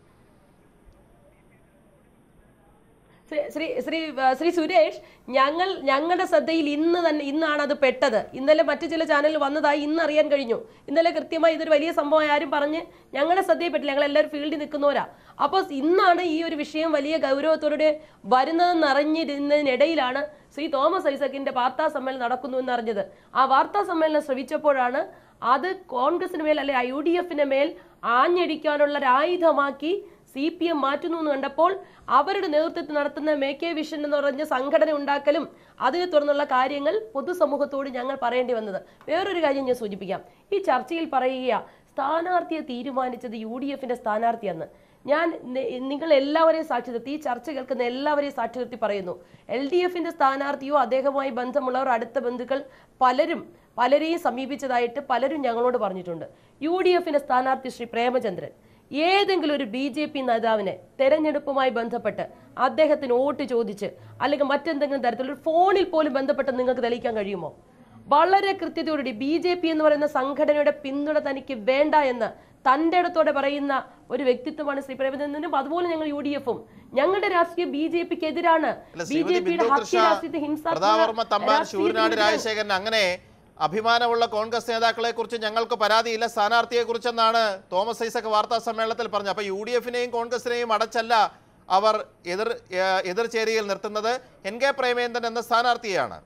ശ്രീ ശ്രീ ശ്രീ ആ, ശ്രീ സുരേഷ് ഞങ്ങൾ ഞങ്ങളുടെ ശ്രദ്ധയിൽ ഇന്ന് തന്നെ ഇന്നാണ് അത് പെട്ടത് ഇന്നലെ മറ്റു ചില ചാനലിൽ വന്നതായി ഇന്ന് അറിയാൻ കഴിഞ്ഞു ഇന്നലെ കൃത്യമായി ഇതൊരു വലിയ സംഭവം ആരും പറഞ്ഞ് ഞങ്ങളുടെ ശ്രദ്ധയിൽപ്പെട്ടില്ല ഞങ്ങൾ എല്ലാവരും ഫീൽഡിൽ നിൽക്കുന്നവരാ അപ്പോൾ ഇന്നാണ് ഈ ഒരു വിഷയം വലിയ ഗൗരവത്തോടെ വരുന്നതെന്ന് അറിഞ്ഞിരുന്നതിനിടയിലാണ് ശ്രീ തോമസ് ഐസക്കിന്റെ വാർത്താ സമ്മേളനം നടക്കുന്നു എന്ന് അറിഞ്ഞത് ആ വാർത്താ സമ്മേളനം ശ്രവിച്ചപ്പോഴാണ് അത് കോൺഗ്രസിന് മേൽ അല്ലെ യു ഡി എഫിന് മേൽ ആഞ്ഞടിക്കാനുള്ള ഒരു ആയുധമാക്കി സി പി എം മാറ്റുന്നു എന്ന് കണ്ടപ്പോൾ അവരുടെ നേതൃത്വത്തിൽ നടത്തുന്ന മേ കെ വിഷൻ എന്ന് പറഞ്ഞ സംഘടന ഉണ്ടാക്കലും അതിനെ തുടർന്നുള്ള കാര്യങ്ങൾ പൊതുസമൂഹത്തോട് ഞങ്ങൾ പറയേണ്ടി വന്നത് വേറൊരു കാര്യം ഞാൻ സൂചിപ്പിക്കാം ഈ ചർച്ചയിൽ പറയുക സ്ഥാനാർത്ഥിയെ തീരുമാനിച്ചത് യു ഡി എഫിന്റെ സ്ഥാനാർത്ഥിയെന്ന് ഞാൻ നി- നിങ്ങൾ എല്ലാവരെയും സാക്ഷി നിർത്തി ഈ ചർച്ച കേൾക്കുന്ന എല്ലാവരെയും സാക്ഷി നിർത്തി പറയുന്നു എൽ ഡി എഫിന്റെ സ്ഥാനാർത്ഥിയോ അദ്ദേഹവുമായി ബന്ധമുള്ളവർ അടുത്ത ബന്ധുക്കൾ പലരും പലരെയും സമീപിച്ചതായിട്ട് പലരും ഞങ്ങളോട് പറഞ്ഞിട്ടുണ്ട് യു ഡി എഫിന്റെ സ്ഥാനാർത്ഥി ശ്രീ പ്രേമചന്ദ്രൻ ഏതെങ്കിലും ഒരു ബി ജെ പി നേതാവിനെ തെരഞ്ഞെടുപ്പുമായി ബന്ധപ്പെട്ട് അദ്ദേഹത്തിന് വോട്ട് ചോദിച്ച് അല്ലെങ്കിൽ മറ്റെന്തെങ്കിലും തരത്തിലുള്ള ഒരു ഫോണിൽ പോലും ബന്ധപ്പെട്ട് നിങ്ങൾക്ക് തെളിയിക്കാൻ കഴിയുമോ വളരെ കൃത്യതയോടുകൂടി ബി ജെ പി എന്ന് പറയുന്ന സംഘടനയുടെ പിന്തുണ തനിക്ക് വേണ്ട എന്ന് തന്റെ ഇടത്തോടെ പറയുന്ന ഒരു വ്യക്തിത്വമാണ് ശ്രീ പ്രേമചന്ദ്രനും അതുപോലെ ഞങ്ങൾ യു ഡി എഫും ഞങ്ങളുടെ രാഷ്ട്രീയം ബി ജെ പിക്ക് എതിരാണ് അല്ല ബി ശ്രീമതി ജെ പിയുടെ ബിന്ദു ഹത്യ കൃഷ്ണ രാഷ്ട്രീയത്തെ പ്രതാപവർമ്മ തമ്പാൻ ഹിംസാത്മക ശൂരനാട് രാഷ്ട്രീയത്തിന് രാജശേഖരൻ അങ്ങനെ അഭിമാനമുള്ള കോൺഗ്രസ് നേതാക്കളെ കുറിച്ച് ഞങ്ങൾക്ക് പരാതിയില്ല സ്ഥാനാർത്ഥിയെ കുറിച്ചെന്നാണ് തോമസ് ഐസക് വാർത്താ സമ്മേളനത്തിൽ പറഞ്ഞത് അപ്പൊ യു ഡി എഫിനെയും കോൺഗ്രസിനെയും അടച്ചല്ല അവർ എതിർ ഏഹ് എതിർചേരിയിൽ നിർത്തുന്നത് എൻ കെ പ്രേമേന്ദ്രൻ എന്ന സ്ഥാനാർത്ഥിയെയാണ്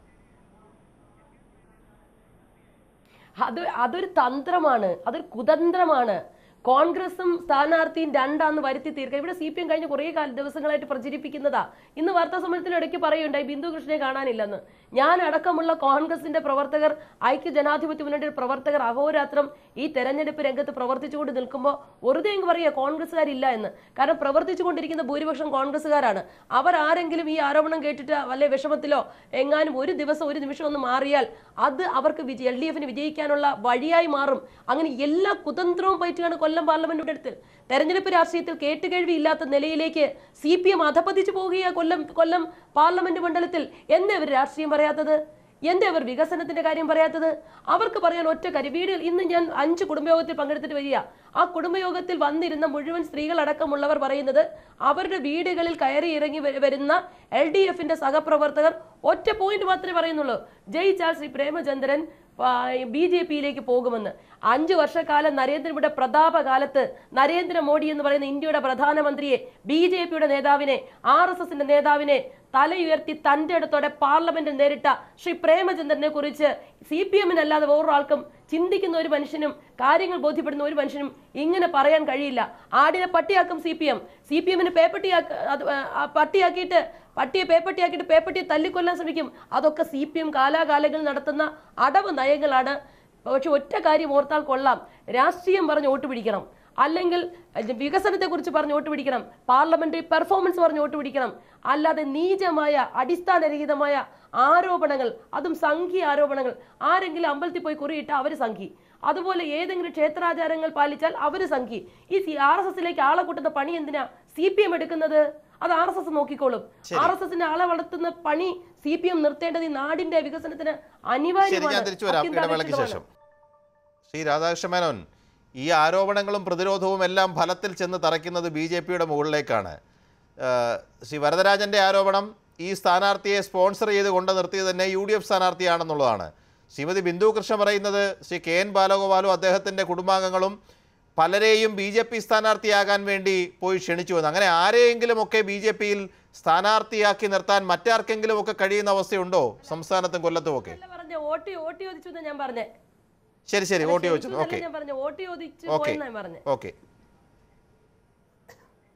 അത് അതൊരു തന്ത്രമാണ് അതൊരു കുതന്ത്രമാണ് കോൺഗ്രസും സ്ഥാനാർത്ഥിയും രണ്ടാന്ന് വരുത്തി തീർക്കുക ഇവിടെ സി പി എം കഴിഞ്ഞ കുറേ കാല ദിവസങ്ങളായിട്ട് പ്രചരിപ്പിക്കുന്നതാ ഇന്ന് വാർത്താ സമ്മേളനത്തിൽ ഇടയ്ക്ക് പറയുണ്ടായി ബിന്ദു കൃഷ്ണനെ കാണാനില്ലെന്ന് ഞാൻ അടക്കമുള്ള കോൺഗ്രസിന്റെ പ്രവർത്തകർ ഐക്യ ജനാധിപത്യ മുന്നണിയുടെ പ്രവർത്തകർ അഹോരാത്രം ഈ തെരഞ്ഞെടുപ്പ് രംഗത്ത് പ്രവർത്തിച്ചുകൊണ്ട് നിൽക്കുമ്പോൾ വെറുതെ എങ്കിൽ പറയുക കോൺഗ്രസ്സുകാരില്ല എന്ന് കാരണം പ്രവർത്തിച്ചുകൊണ്ടിരിക്കുന്ന ഭൂരിപക്ഷം കോൺഗ്രസ്സുകാരാണ് അവർ ആരെങ്കിലും ഈ ആരോപണം കേട്ടിട്ട് വല്ല വിഷമത്തിലോ എങ്ങാനും ഒരു ദിവസം ഒരു നിമിഷം ഒന്ന് മാറിയാൽ അത് അവർക്ക് വിജയ എൽ ഡി എഫിന് വിജയിക്കാനുള്ള വഴിയായി മാറും അങ്ങനെ എല്ലാ കുതന്ത്രവും പയറ്റുകയാണ് കൊല്ലം പാർലമെന്റ് അടുത്ത് തെരഞ്ഞെടുപ്പ് രാഷ്ട്രീയത്തിൽ കേട്ടുകേഴ്വി ഇല്ലാത്ത നിലയിലേക്ക് സി പി എം അധപ്പതിച്ചു പോവുകയാണ് കൊല്ലം കൊല്ലം പാർലമെന്റ് മണ്ഡലത്തിൽ എന്നെ അവർ രാഷ്ട്രീയം പറയാത്തത് എന്റെ അവർ വികസനത്തിന്റെ കാര്യം പറയാത്തത് അവർക്ക് പറയാൻ ഒറ്റ കാര്യം വീടിൽ ഇന്ന് ഞാൻ അഞ്ച് കുടുംബയോഗത്തിൽ പങ്കെടുത്തിട്ട് വരിക ആ കുടുംബയോഗത്തിൽ വന്നിരുന്ന മുഴുവൻ സ്ത്രീകളടക്കമുള്ളവർ പറയുന്നത് അവരുടെ വീടുകളിൽ കയറി ഇറങ്ങി വ- വരുന്ന എൽ ഡി എഫിന്റെ സഹപ്രവർത്തകർ ഒറ്റ പോയിന്റ് മാത്രമേ പറയുന്നുള്ളൂ ജയിച്ചാൽ ശ്രീ പ്രേമചന്ദ്രൻ ബി ജെ പിയിലേക്ക് പോകുമെന്ന് അഞ്ചു വർഷക്കാലം നരേന്ദ്രയുടെ പ്രതാപകാലത്ത് നരേന്ദ്രമോദി എന്ന് പറയുന്ന ഇന്ത്യയുടെ പ്രധാനമന്ത്രിയെ ബി ജെ പിയുടെ നേതാവിനെ ആർ എസ് എസിന്റെ നേതാവിനെ തലയുയർത്തി തന്റെ അടുത്തോടെ പാർലമെന്റിൽ നേരിട്ട ശ്രീ പ്രേമചന്ദ്രനെ കുറിച്ച് സി പി എമ്മിനല്ലാതെ വേറൊരാൾക്കും ചിന്തിക്കുന്ന ഒരു മനുഷ്യനും കാര്യങ്ങൾ ബോധ്യപ്പെടുന്ന ഒരു മനുഷ്യനും ഇങ്ങനെ പറയാൻ കഴിയില്ല ആടിനെ പട്ടിയാക്കും C P M C P എമ്മിന് പേപ്പട്ടിയാക്ക അത് ആ പട്ടിയാക്കിയിട്ട് പട്ടിയെ പേപ്പട്ടിയാക്കിയിട്ട് പേപ്പട്ടിയെ തല്ലിക്കൊല്ലാൻ ശ്രമിക്കും അതൊക്കെ സി പി എം കാലാകാലങ്ങളിൽ നടത്തുന്ന അടവ് നയങ്ങളാണ് പക്ഷെ ഒറ്റ കാര്യം ഓർത്താൽ കൊള്ളാം രാഷ്ട്രീയം പറഞ്ഞ് വോട്ട് പിടിക്കണം അല്ലെങ്കിൽ വികസനത്തെ കുറിച്ച് പറഞ്ഞ് വോട്ട് പിടിക്കണം പാർലമെന്ററി പെർഫോമൻസ് പറഞ്ഞ് വോട്ട് പിടിക്കണം അല്ലാതെ നീചമായ അടിസ്ഥാനരഹിതമായ ആരോപണങ്ങൾ അതും സംഘീയ ആരോപണങ്ങൾ ആരെങ്കിലും അമ്പലത്തിൽ പോയി കുറിയിട്ട് അവർ സംഘി അതുപോലെ ഏതെങ്കിലും ക്ഷേത്രാചാരങ്ങൾ പാലിച്ചാൽ അവർ സംഘി ഈ സി ആർ എസ് എസിലേക്ക് ആളെ കൂട്ടുന്ന പണി എന്തിനാ സി പി എം എടുക്കുന്നത് അത് ആർ എസ് എസ് നോക്കിക്കോളും ആർ എസ് എസിന്റെ ആളെ വളർത്തുന്ന പണി സി പി എം നിർത്തേണ്ടത് ഈ നാടിന്റെ വികസനത്തിന് ശരി ഞാൻ തിരിച്ചു വരാം ഇടവേളയ്ക്ക് അത്യന്താപേക്ഷിതമാണ് ശേഷം ശ്രീ രാധാകൃഷ്ണ മേനോൻ ഈ ആരോപണങ്ങളും പ്രതിരോധവും എല്ലാം ഫലത്തിൽ ചെന്ന് തറയ്ക്കുന്നത് ബി ജെ പിയുടെ മുകളിലേക്കാണ് ഏഹ് ശ്രീ വരദരാജൻ്റെ ആരോപണം ഈ സ്ഥാനാർത്ഥിയെ സ്പോൺസർ ചെയ്ത് കൊണ്ട് നിർത്തിയത് തന്നെ യു ഡി എഫ് സ്ഥാനാർത്ഥിയാണെന്നുള്ളതാണ് ശ്രീമതി ബിന്ദു കൃഷ്ണ പറയുന്നത് ശ്രീ കെ എൻ ബാലഗോപാലും അദ്ദേഹത്തിൻ്റെ കുടുംബാംഗങ്ങളും പലരെയും ബി ജെ പി സ്ഥാനാർത്ഥിയാകാൻ വേണ്ടി പോയി ക്ഷണിച്ചുവെന്ന് അങ്ങനെ ആരെയെങ്കിലും ഒക്കെ ബി ജെ പിയിൽ സ്ഥാനാർത്ഥിയാക്കി നിർത്താൻ മറ്റാർക്കെങ്കിലും ഒക്കെ കഴിയുന്ന അവസ്ഥയുണ്ടോ സംസ്ഥാനത്തും കൊല്ലത്തും ഒക്കെ അല്ല പറഞ്ഞ വോട്ട് വോട്ട് ചോദിച്ചു എന്നാ ഞാൻ പറഞ്ഞേ ശരി ശരി വോട്ട് ചോദിച്ചു ക്ഷണിച്ചു ഓക്കെ എന്നല്ല ഞാൻ പറഞ്ഞ വോട്ട് ചോദിച്ചു ഓക്കെ പോയെന്നാ ഞാൻ പറഞ്ഞേ ഓക്കെ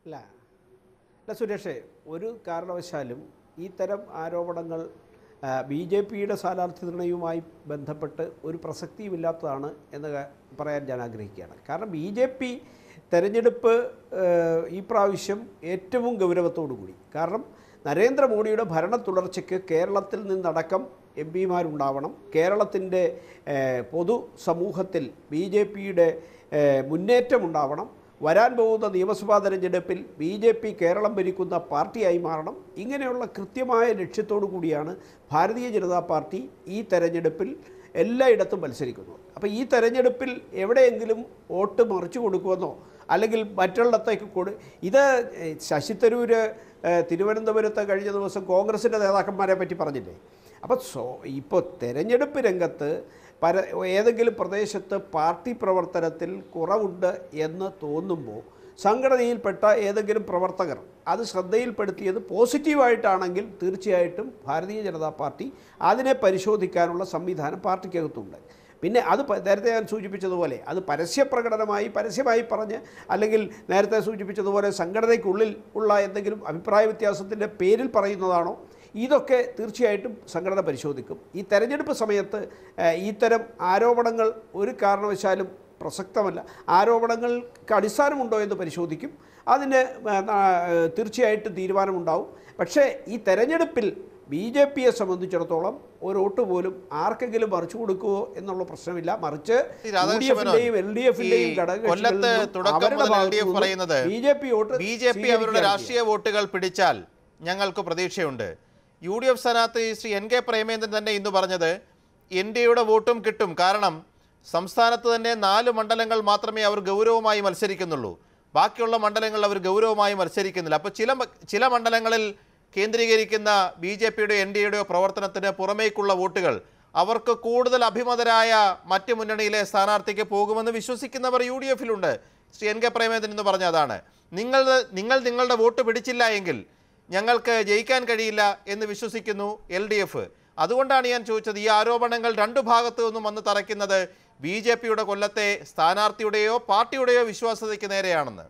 അല്ല അല്ല സുരേഷേ ഒരു കാരണവശാലും ഇത്തരം ആരോപണങ്ങൾ ബി ജെ പിയുടെ സ്ഥാനാർത്ഥി നിർണയവുമായി ബന്ധപ്പെട്ട് ഒരു പ്രസക്തിയുമില്ലാത്തതാണ് എന്ന് ക- പറയാൻ ഞാൻ ആഗ്രഹിക്കുകയാണ് കാരണം ബി ജെ പി തെരഞ്ഞെടുപ്പ് ഏഹ്, ഈ പ്രാവശ്യം ഏറ്റവും ഗൗരവത്തോടു കൂടി കാരണം നരേന്ദ്രമോദിയുടെ ഭരണ തുടർച്ചയ്ക്ക് കേരളത്തിൽ നിന്നടക്കം എം പിമാരുണ്ടാവണം കേരളത്തിൻ്റെ ഏഹ്, പൊതു സമൂഹത്തിൽ ബി ജെ പിയുടെ മുന്നേറ്റമുണ്ടാവണം വരാൻ പോകുന്ന നിയമസഭാ തെരഞ്ഞെടുപ്പിൽ ബി ജെ പി കേരളം ഭരിക്കുന്ന പാർട്ടിയായി മാറണം ഇങ്ങനെയുള്ള കൃത്യമായ ലക്ഷ്യത്തോടു കൂടിയാണ് ഭാരതീയ ജനതാ പാർട്ടി ഈ തെരഞ്ഞെടുപ്പിൽ എല്ലായിടത്തും മത്സരിക്കുന്നത് അപ്പോൾ ഈ തെരഞ്ഞെടുപ്പിൽ എവിടെയെങ്കിലും വോട്ട് മറിച്ചു കൊടുക്കുമെന്നോ അല്ലെങ്കിൽ മറ്റുള്ളിടത്തേക്ക് കൊടു ഇത് ഏഹ്, ശശി തരൂർ ഏഹ്, തിരുവനന്തപുരത്ത് കഴിഞ്ഞ ദിവസം കോൺഗ്രസിൻ്റെ നേതാക്കന്മാരെ പറ്റി പറഞ്ഞില്ലേ അപ്പോൾ സോ ഇപ്പോൾ തെരഞ്ഞെടുപ്പ് രംഗത്ത് പര ഏതെങ്കിലും പ്രദേശത്ത് പാർട്ടി പ്രവർത്തനത്തിൽ കുറവുണ്ട് എന്ന് തോന്നുമ്പോൾ സംഘടനയിൽപ്പെട്ട ഏതെങ്കിലും പ്രവർത്തകർ അത് ശ്രദ്ധയിൽപ്പെടുത്തിയത് പോസിറ്റീവായിട്ടാണെങ്കിൽ തീർച്ചയായിട്ടും ഭാരതീയ ജനതാ പാർട്ടി അതിനെ പരിശോധിക്കാനുള്ള സംവിധാനം പാർട്ടിക്കകത്തുണ്ട് പിന്നെ അത് പ- നേരത്തെ ഞാൻ സൂചിപ്പിച്ചതുപോലെ അത് പരസ്യപ്രകടനമായി പരസ്യമായി പറഞ്ഞ് അല്ലെങ്കിൽ നേരത്തെ സൂചിപ്പിച്ചതുപോലെ സംഘടനയ്ക്കുള്ളിൽ ഉള്ള എന്തെങ്കിലും അഭിപ്രായ വ്യത്യാസത്തിൻ്റെ പേരിൽ പറയുന്നതാണോ ഇതൊക്കെ തീർച്ചയായിട്ടും സംഘടന പരിശോധിക്കും ഈ തെരഞ്ഞെടുപ്പ് സമയത്ത് ഏഹ്, ഇത്തരം ആരോപണങ്ങൾ ഒരു കാരണവശാലും പ്രസക്തമല്ല ആരോപണങ്ങൾക്ക് അടിസ്ഥാനമുണ്ടോ എന്ന് പരിശോധിക്കും അതിന് ഏഹ്, നാ- ഏഹ്, തീർച്ചയായിട്ടും തീരുമാനമുണ്ടാവും പക്ഷേ ഈ തെരഞ്ഞെടുപ്പിൽ ബി ജെ പിയെ സംബന്ധിച്ചിടത്തോളം ഒരു വോട്ട് പോലും ആർക്കെങ്കിലും മറിച്ചു കൊടുക്കുമോ എന്നുള്ള പ്രശ്നമില്ല മറിച്ച് ഈ രാധാകൃഷ്ണ മേനോൻ, എൽ ഡി എഫിന്റെയും ഈ കൊല്ലത്ത് തുടക്കം മുതൽ LDF പറയുന്നത് B J P vote B J P അവരുടെ സ്വീകരിക്കുകയാണ് രാഷ്ട്രീയ വോട്ടുകൾ പിടിച്ചാൽ ഞങ്ങൾക്ക് പ്രതീക്ഷയുണ്ട് യു ഡി എഫ് സ്ഥാനാർത്ഥി ശ്രീ എൻ കെ പ്രേമേന്ദ്രൻ തന്നെ ഇന്ന് പറഞ്ഞത് എൻ ഡി എയുടെ വോട്ടും കിട്ടും കാരണം സംസ്ഥാനത്ത് തന്നെ നാല് മണ്ഡലങ്ങൾ മാത്രമേ അവർ ഗൗരവമായി മത്സരിക്കുന്നുള്ളൂ ബാക്കിയുള്ള മണ്ഡലങ്ങളിൽ അവർ ഗൗരവമായി മത്സരിക്കുന്നില്ല അപ്പോൾ ചില മ- ചില മണ്ഡലങ്ങളിൽ കേന്ദ്രീകരിക്കുന്ന ബി ജെ പിയുടെ എൻ ഡി എയുടെയോ പ്രവർത്തനത്തിന് പുറമേക്കുള്ള വോട്ടുകൾ അവർക്ക് കൂടുതൽ അഭിമതരായ മറ്റ് മുന്നണിയിലെ സ്ഥാനാർത്ഥിക്ക് പോകുമെന്ന് വിശ്വസിക്കുന്നവർ യു ഡി എഫിലുണ്ട് ശ്രീ എൻ കെ പ്രേമേന്ദ്രൻ എന്ന് പറഞ്ഞ അതാണ് നിങ്ങൾ നിങ്ങൾ നിങ്ങളുടെ വോട്ട് പിടിച്ചില്ല എങ്കിൽ ഞങ്ങൾക്ക് ജയിക്കാൻ കഴിയില്ല എന്ന് വിശ്വസിക്കുന്നു എൽ ഡി എഫ് അതുകൊണ്ടാണ് ഞാൻ ചോദിച്ചത് ഈ ആരോപണങ്ങൾ രണ്ടു ഭാഗത്തു നിന്നും വന്ന് തറയ്ക്കുന്നത് ബി ജെ പിയുടെ കൊല്ലത്തെ സ്ഥാനാർത്ഥിയുടെയോ പാർട്ടിയുടെയോ വിശ്വാസ്യതയ്ക്ക് നേരെയാണെന്ന്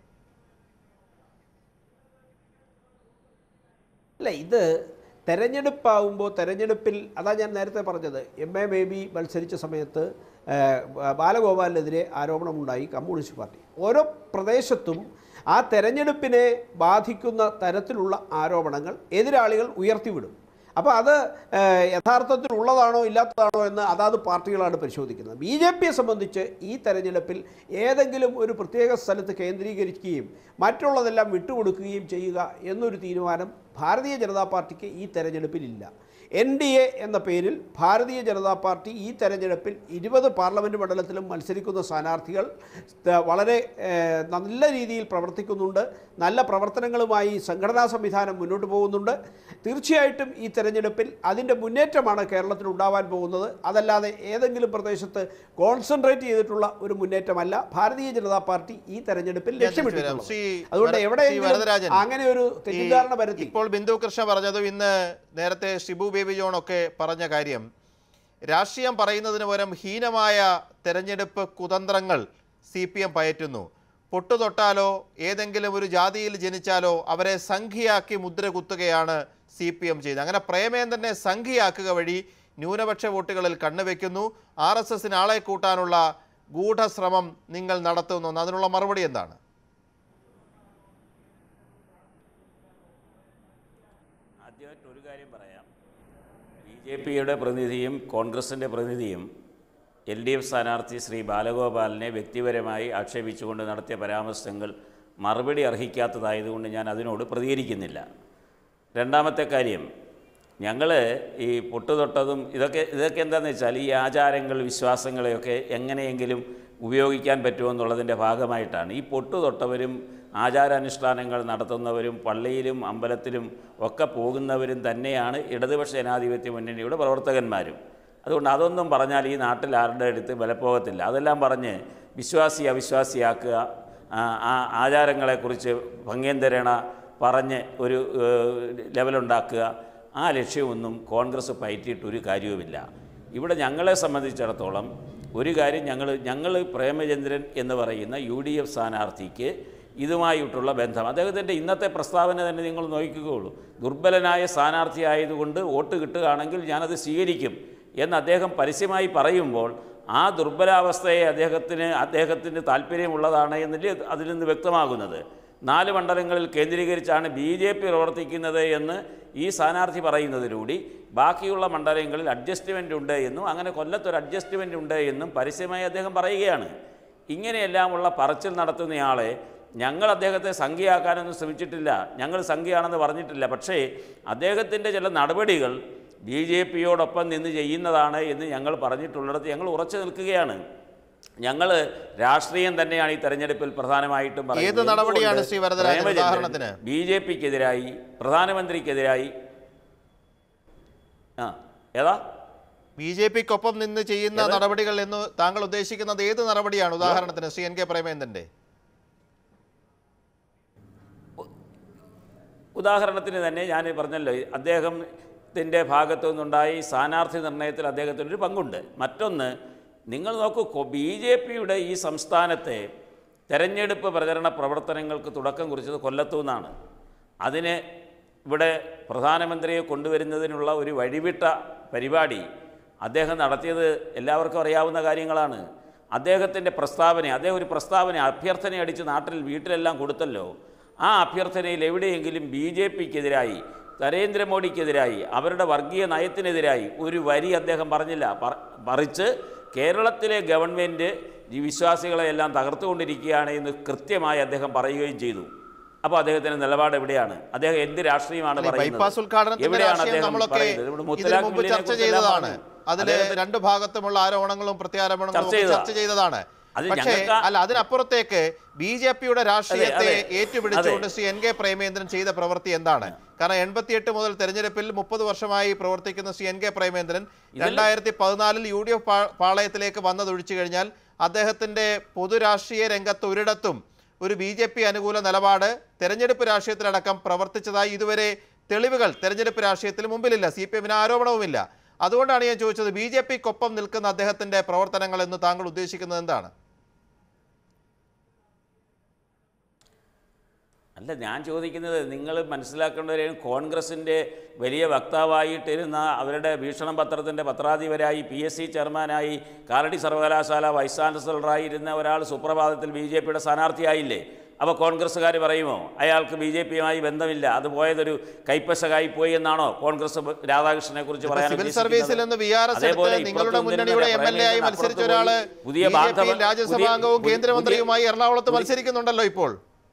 അല്ല ഇത് തെരഞ്ഞെടുപ്പാവുമ്പോൾ തെരഞ്ഞെടുപ്പിൽ അതാ ഞാൻ നേരത്തെ പറഞ്ഞത് എം എ ബേബി മത്സരിച്ച സമയത്ത് ഏഹ്, ബാലഗോപാലിനെതിരെ ആരോപണമുണ്ടായി കമ്മ്യൂണിസ്റ്റ് പാർട്ടി ഓരോ പ്രദേശത്തും ആ തെരഞ്ഞെടുപ്പിനെ ബാധിക്കുന്ന തരത്തിലുള്ള ആരോപണങ്ങൾ എതിരാളികൾ ഉയർത്തിവിടും അപ്പോൾ അത് ഏഹ്, യഥാർത്ഥത്തിൽ ഉള്ളതാണോ ഇല്ലാത്തതാണോ എന്ന് അതാത് പാർട്ടികളാണ് പരിശോധിക്കുന്നത് ബി ജെ പിയെ സംബന്ധിച്ച് ഈ തെരഞ്ഞെടുപ്പിൽ ഏതെങ്കിലും ഒരു പ്രത്യേക സ്ഥലത്ത് കേന്ദ്രീകരിക്കുകയും മറ്റുള്ളതെല്ലാം വിട്ടുകൊടുക്കുകയും ചെയ്യുക എന്നൊരു തീരുമാനം ഭാരതീയ ജനതാ പാർട്ടിക്ക് ഈ തെരഞ്ഞെടുപ്പിലില്ല എൻ ഡി എ എന്ന പേരിൽ ഭാരതീയ ജനതാ പാർട്ടി ഈ തെരഞ്ഞെടുപ്പിൽ ഇരുപത് പാർലമെൻറ്റ് മണ്ഡലത്തിലും മത്സരിക്കുന്ന സ്ഥാനാർത്ഥികൾ ത- വളരെ ഏഹ്, നല്ല രീതിയിൽ പ്രവർത്തിക്കുന്നുണ്ട് നല്ല പ്രവർത്തനങ്ങളുമായി സംഘടനാ സംവിധാനം മുന്നോട്ട് പോകുന്നുണ്ട് തീർച്ചയായിട്ടും ഈ തെരഞ്ഞെടുപ്പിൽ അതിൻ്റെ മുന്നേറ്റമാണ് കേരളത്തിൽ ഉണ്ടാവാൻ പോകുന്നത് അതല്ലാതെ ഏതെങ്കിലും പ്രദേശത്ത് കോൺസെൻട്രേറ്റ് ചെയ്തിട്ടുള്ള ഒരു മുന്നേറ്റമല്ല ഭാരതീയ ജനതാ പാർട്ടി ഈ തെരഞ്ഞെടുപ്പിൽ ഞാൻ തിരിച്ചു വരാം. ലക്ഷ്യമിട്ടിട്ടുള്ളത് ശ്രീ അതുകൊണ്ട് വര- ശ്രീ എവിടെയെങ്കിലും വരദരാജൻ, അങ്ങനെ ഒരു ഈ തെറ്റിദ്ധാരണ വരുത്തി ഇപ്പോൾ ബിന്ദു കൃഷ്ണ പറഞ്ഞതും ഇന്ന് നേരത്തെ ഷിബു ബേബി ജോൺ ഒക്കെ പറഞ്ഞ കാര്യം രാഷ്ട്രീയം പറയുന്നതിന് പകരം ഹീനമായ തെരഞ്ഞെടുപ്പ് കുതന്ത്രങ്ങൾ സി പി എം പയറ്റുന്നു പൊട്ടുതൊട്ടാലോ ഏതെങ്കിലും ഒരു ജാതിയിൽ ജനിച്ചാലോ അവരെ സംഖ്യയാക്കി മുദ്ര കുത്തുകയാണ് സി പി എം ചെയ്തത് അങ്ങനെ പ്രേമേന്ദ്രനെ സംഖ്യയാക്കുക വഴി ന്യൂനപക്ഷ വോട്ടുകളിൽ കണ്ണുവെക്കുന്നു ആർ എസ് എസിന് ആളെ കൂട്ടാനുള്ള ഗൂഢശ്രമം നിങ്ങൾ നടത്തുന്നു അതിനുള്ള മറുപടി എന്താണ് ആദ്യമായിട്ട് ഒരു കാര്യം പറയാം ബി ജെ പിയുടെ പ്രതിനിധിയും കോൺഗ്രസിൻ്റെ പ്രതിനിധിയും എൽ ഡി എഫ് സ്ഥാനാർത്ഥി ശ്രീ ബാലഗോപാലിനെ വ്യക്തിപരമായി ആക്ഷേപിച്ചുകൊണ്ട് നടത്തിയ പരാമർശങ്ങൾ മറുപടി അർഹിക്കാത്തതായതുകൊണ്ട് ഞാൻ അതിനോട് പ്രതികരിക്കുന്നില്ല രണ്ടാമത്തെ കാര്യം ഞങ്ങൾ ഈ പൊട്ടുതൊട്ടതും ഇതൊക്കെ ഇതൊക്കെ എന്താണെന്ന് വെച്ചാൽ ഈ ആചാരങ്ങൾ വിശ്വാസങ്ങളെയൊക്കെ എങ്ങനെയെങ്കിലും ഉപയോഗിക്കാൻ പറ്റുമോ എന്നുള്ളതിൻ്റെ ഭാഗമായിട്ടാണ് ഈ പൊട്ടുതൊട്ടവരും ആചാരാനുഷ്ഠാനങ്ങൾ നടത്തുന്നവരും പള്ളിയിലും അമ്പലത്തിലും ഒക്കെ പോകുന്നവരും തന്നെയാണ് ഇടതുപക്ഷ ജനാധിപത്യ മുന്നണിയുടെ പ്രവർത്തകന്മാരും അതുകൊണ്ട് അതൊന്നും പറഞ്ഞാൽ ഈ നാട്ടിൽ ആരുടെ അടുത്ത് വിലപ്പോകത്തില്ല അതെല്ലാം പറഞ്ഞ് വിശ്വാസി അവിശ്വാസിയാക്കുക ആ ആ ആചാരങ്ങളെക്കുറിച്ച് ഭംഗ്യന്തരണ പറഞ്ഞ് ഒരു ഏഹ്, ലെവലുണ്ടാക്കുക ആ ലക്ഷ്യമൊന്നും കോൺഗ്രസ് പയറ്റിയിട്ട് ഒരു കാര്യവുമില്ല ഇവിടെ ഞങ്ങളെ സംബന്ധിച്ചിടത്തോളം ഒരു കാര്യം ഞങ്ങൾ ഞങ്ങൾ പ്രേമചന്ദ്രൻ എന്ന് പറയുന്ന യു ഡി എഫ് സ്ഥാനാർത്ഥിക്ക് ഇതുമായിട്ടുള്ള ബന്ധം അദ്ദേഹത്തിൻ്റെ ഇന്നത്തെ പ്രസ്താവന തന്നെ നിങ്ങൾ നോക്കിക്കുകയുള്ളൂ ദുർബലനായ സ്ഥാനാർത്ഥി ആയതുകൊണ്ട് വോട്ട് കിട്ടുകയാണെങ്കിൽ ഞാനത് സ്വീകരിക്കും എന്ന് അദ്ദേഹം പരസ്യമായി പറയുമ്പോൾ ആ ദുർബലാവസ്ഥയെ അദ്ദേഹത്തിന് അദ്ദേഹത്തിന് താല്പര്യമുള്ളതാണ് എന്നല്ലേ അതിൽ നിന്ന് വ്യക്തമാകുന്നത് നാല് മണ്ഡലങ്ങളിൽ കേന്ദ്രീകരിച്ചാണ് ബി ജെ പി പ്രവർത്തിക്കുന്നത് എന്ന് ഈ സ്ഥാനാർത്ഥി പറയുന്നതിലൂടെ ബാക്കിയുള്ള മണ്ഡലങ്ങളിൽ അഡ്ജസ്റ്റ്മെൻ്റ് ഉണ്ട് എന്നും അങ്ങനെ കൊല്ലത്തൊരു അഡ്ജസ്റ്റ്മെൻ്റ് ഉണ്ട് എന്നും പരസ്യമായി അദ്ദേഹം പറയുകയാണ് ഇങ്ങനെയെല്ലാമുള്ള പറച്ചിൽ നടത്തുന്നയാളെ ഞങ്ങൾ അദ്ദേഹത്തെ സംഖ്യയാക്കാനൊന്നും ശ്രമിച്ചിട്ടില്ല ഞങ്ങൾ സംഖ്യയാണെന്ന് പറഞ്ഞിട്ടില്ല പക്ഷേ അദ്ദേഹത്തിൻ്റെ ചില നടപടികൾ ബി ജെ പിയോടൊപ്പം നിന്ന് ചെയ്യുന്നതാണ് എന്ന് ഞങ്ങൾ പറഞ്ഞിട്ടുള്ളിടത്ത് ഞങ്ങൾ ഉറച്ചു നിൽക്കുകയാണ് ഞങ്ങൾ രാഷ്ട്രീയം തന്നെയാണ് ഈ തെരഞ്ഞെടുപ്പിൽ പ്രധാനമായിട്ടും ഏത് നടപടിയാണ് ശ്രീ വരദരാജൻ ഉദാഹരണത്തിന്? ബി ജെ പിക്കെതിരായി പ്രധാനമന്ത്രിക്കെതിരായി ആ ഏതാ ബി ജെ പിക്കൊപ്പം നിന്ന് ചെയ്യുന്ന നടപടികൾ എന്ന് താങ്കൾ ഉദ്ദേശിക്കുന്നത് ഏത് നടപടിയാണ് ഉദാഹരണത്തിന് ശ്രീ എൻ കെ പ്രേമേന്ദ്രന്റെ ഉദാഹരണത്തിന് തന്നെ ഞാൻ പറഞ്ഞല്ലോ അദ്ദേഹത്തിൻ്റെ ഭാഗത്തു നിന്നുണ്ടായി സ്ഥാനാർത്ഥി നിർണയത്തിൽ അദ്ദേഹത്തിനൊരു പങ്കുണ്ട് മറ്റൊന്ന് നിങ്ങൾ നോക്കൂ ബി ജെ പിയുടെ ഈ സംസ്ഥാനത്തെ തെരഞ്ഞെടുപ്പ് പ്രചരണ പ്രവർത്തനങ്ങൾക്ക് തുടക്കം കുറിച്ചത് കൊല്ലത്തു നിന്നാണ് അതിന് ഇവിടെ പ്രധാനമന്ത്രിയെ കൊണ്ടുവരുന്നതിനുള്ള ഒരു വഴിവിട്ട പരിപാടി അദ്ദേഹം നടത്തിയത് എല്ലാവർക്കും അറിയാവുന്ന കാര്യങ്ങളാണ് അദ്ദേഹത്തിൻ്റെ പ്രസ്താവന അദ്ദേഹം ഒരു പ്രസ്താവന അഭ്യർത്ഥന അടിച്ച് നാട്ടിൽ വീട്ടിലെല്ലാം കൊടുത്തല്ലോ ആ അഭ്യർത്ഥനയിൽ എവിടെയെങ്കിലും ബി ജെ പിക്കെതിരായി നരേന്ദ്രമോദിക്കെതിരായി അവരുടെ വർഗീയ നയത്തിനെതിരായി ഒരു വരി അദ്ദേഹം പറഞ്ഞില്ല പറ- മറിച്ച് കേരളത്തിലെ ഗവൺമെൻറ് ഈ വിശ്വാസികളെയെല്ലാം തകർത്തുകൊണ്ടിരിക്കുകയാണ് എന്ന് കൃത്യമായി അദ്ദേഹം പറയുകയും ചെയ്തു അപ്പോൾ അദ്ദേഹത്തിന്റെ നിലപാട് എവിടെയാണ് അദ്ദേഹം എന്ത് രാഷ്ട്രീയമാണ് അല്ല, ഈ പറയുന്നത് ബൈപ്പാസ് ഉദ്ഘാടനത്തിന്റെ എവിടെയാണ് രാഷ്ട്രീയം അദ്ദേഹം നമ്മളൊക്കെ പറയുന്നത്? ഇവിടെ ഇതിനു മുത്തലാഖ് മുമ്പ് ബില്ലിനെ ചർച്ച കുറിച്ചെല്ലാം ചെയ്തതാണ് ചെയ്തതാണ് പറഞ്ഞു. അതില് അദ്ദേഹത്തിന് രണ്ടു ഭാഗത്തുമുള്ള ആരോപണങ്ങളും പ്രത്യാരോപണങ്ങളും ചർച്ച ഒക്കെ ചെയ്തതാ. ചർച്ച ചെയ്തതാണ് അത് പക്ഷേ ഞങ്ങൾക്ക് അല്ല അതിനപ്പുറത്തേക്ക് ബി ജെ പിയുടെ രാഷ്ട്രീയത്തെ അതെ. ഏറ്റുപിടിച്ചുകൊണ്ട് ശ്രീ എൻ കെ പ്രേമേന്ദ്രൻ ചെയ്ത പ്രവൃത്തി എന്താണ് കാരണം എൺപത്തിയെട്ട് മുതൽ തെരഞ്ഞെടുപ്പിൽ മുപ്പത് വർഷമായി പ്രവർത്തിക്കുന്ന ശ്രീ എൻ കെ പ്രേമേന്ദ്രൻ രണ്ടായിരത്തി പതിനാലിൽ യു ഡി എഫ് പാളയത്തിലേക്ക് വന്നതൊഴിച്ചു കഴിഞ്ഞാൽ അദ്ദേഹത്തിന്റെ പൊതുരാഷ്ട്രീയ രംഗത്ത് ഒരിടത്തും ഒരു ബി ജെ പി അനുകൂല നിലപാട് തെരഞ്ഞെടുപ്പ് രാഷ്ട്രീയത്തിലടക്കം പ്രവർത്തിച്ചതായി ഇതുവരെ തെളിവുകൾ തെരഞ്ഞെടുപ്പ് രാഷ്ട്രീയത്തിൽ മുമ്പിലില്ല സി പി എമ്മിന് ആരോപണവുമില്ല അതുകൊണ്ടാണ് ഞാൻ ചോദിച്ചത് ബി ജെ പിക്കൊപ്പം നിൽക്കുന്ന അദ്ദേഹത്തിന്റെ പ്രവർത്തനങ്ങൾ എന്ന് താങ്കൾ ഉദ്ദേശിക്കുന്നത് എന്താണ് അല്ല ഞാൻ ചോദിക്കുന്നത് നിങ്ങൾ മനസ്സിലാക്കേണ്ടവരെ കോൺഗ്രസിൻ്റെ വലിയ വക്താവായിട്ടിരുന്ന അവരുടെ ഭീഷണം പത്രത്തിൻ്റെ പത്രാധിപരായി പി എസ് സി ചെയർമാനായി കാലടി സർവകലാശാല വൈസ് ചാൻസലറായി ഇരുന്ന ഒരാൾ സുപ്രഭാതത്തിൽ ബി ജെ പിയുടെ സ്ഥാനാർത്ഥിയായില്ലേ അപ്പോൾ കോൺഗ്രസ്സുകാർ പറയുമോ അയാൾക്ക് ബി ജെ പിയുമായി ബന്ധമില്ല അത് പോയതൊരു കൈപ്പശകായി പോയി എന്നാണോ കോൺഗ്രസ് രാധാകൃഷ്ണനെ കുറിച്ച് ഇപ്പൊ പറയാൻ സിവിൽ ഉദ്ദേശിക്കുന്നത്? സർവീസിൽ നിന്ന് വി ആർ എസ് അതേപോലെ എടുത്ത് നിങ്ങളുടെ ഇപ്പുറത്തും മുന്നണിയുടെ എം നിന്നിരുന്ന എൽ എ ആയി പ്രേമേന്ദ്രൻ മത്സരിച്ച അപ്പുറത്ത് ഒരാള് പോയി പുതിയ ബി ജെ ബാന്ധവ- പിയിൽ രാജ്യസഭാ പുതിയ- അംഗവും പുതിയ- കേന്ദ്രമന്ത്രിയുമായി എറണാകുളത്ത് പുതിയ- മത്സരിക്കുന്നുണ്ടല്ലോ ഇപ്പോൾ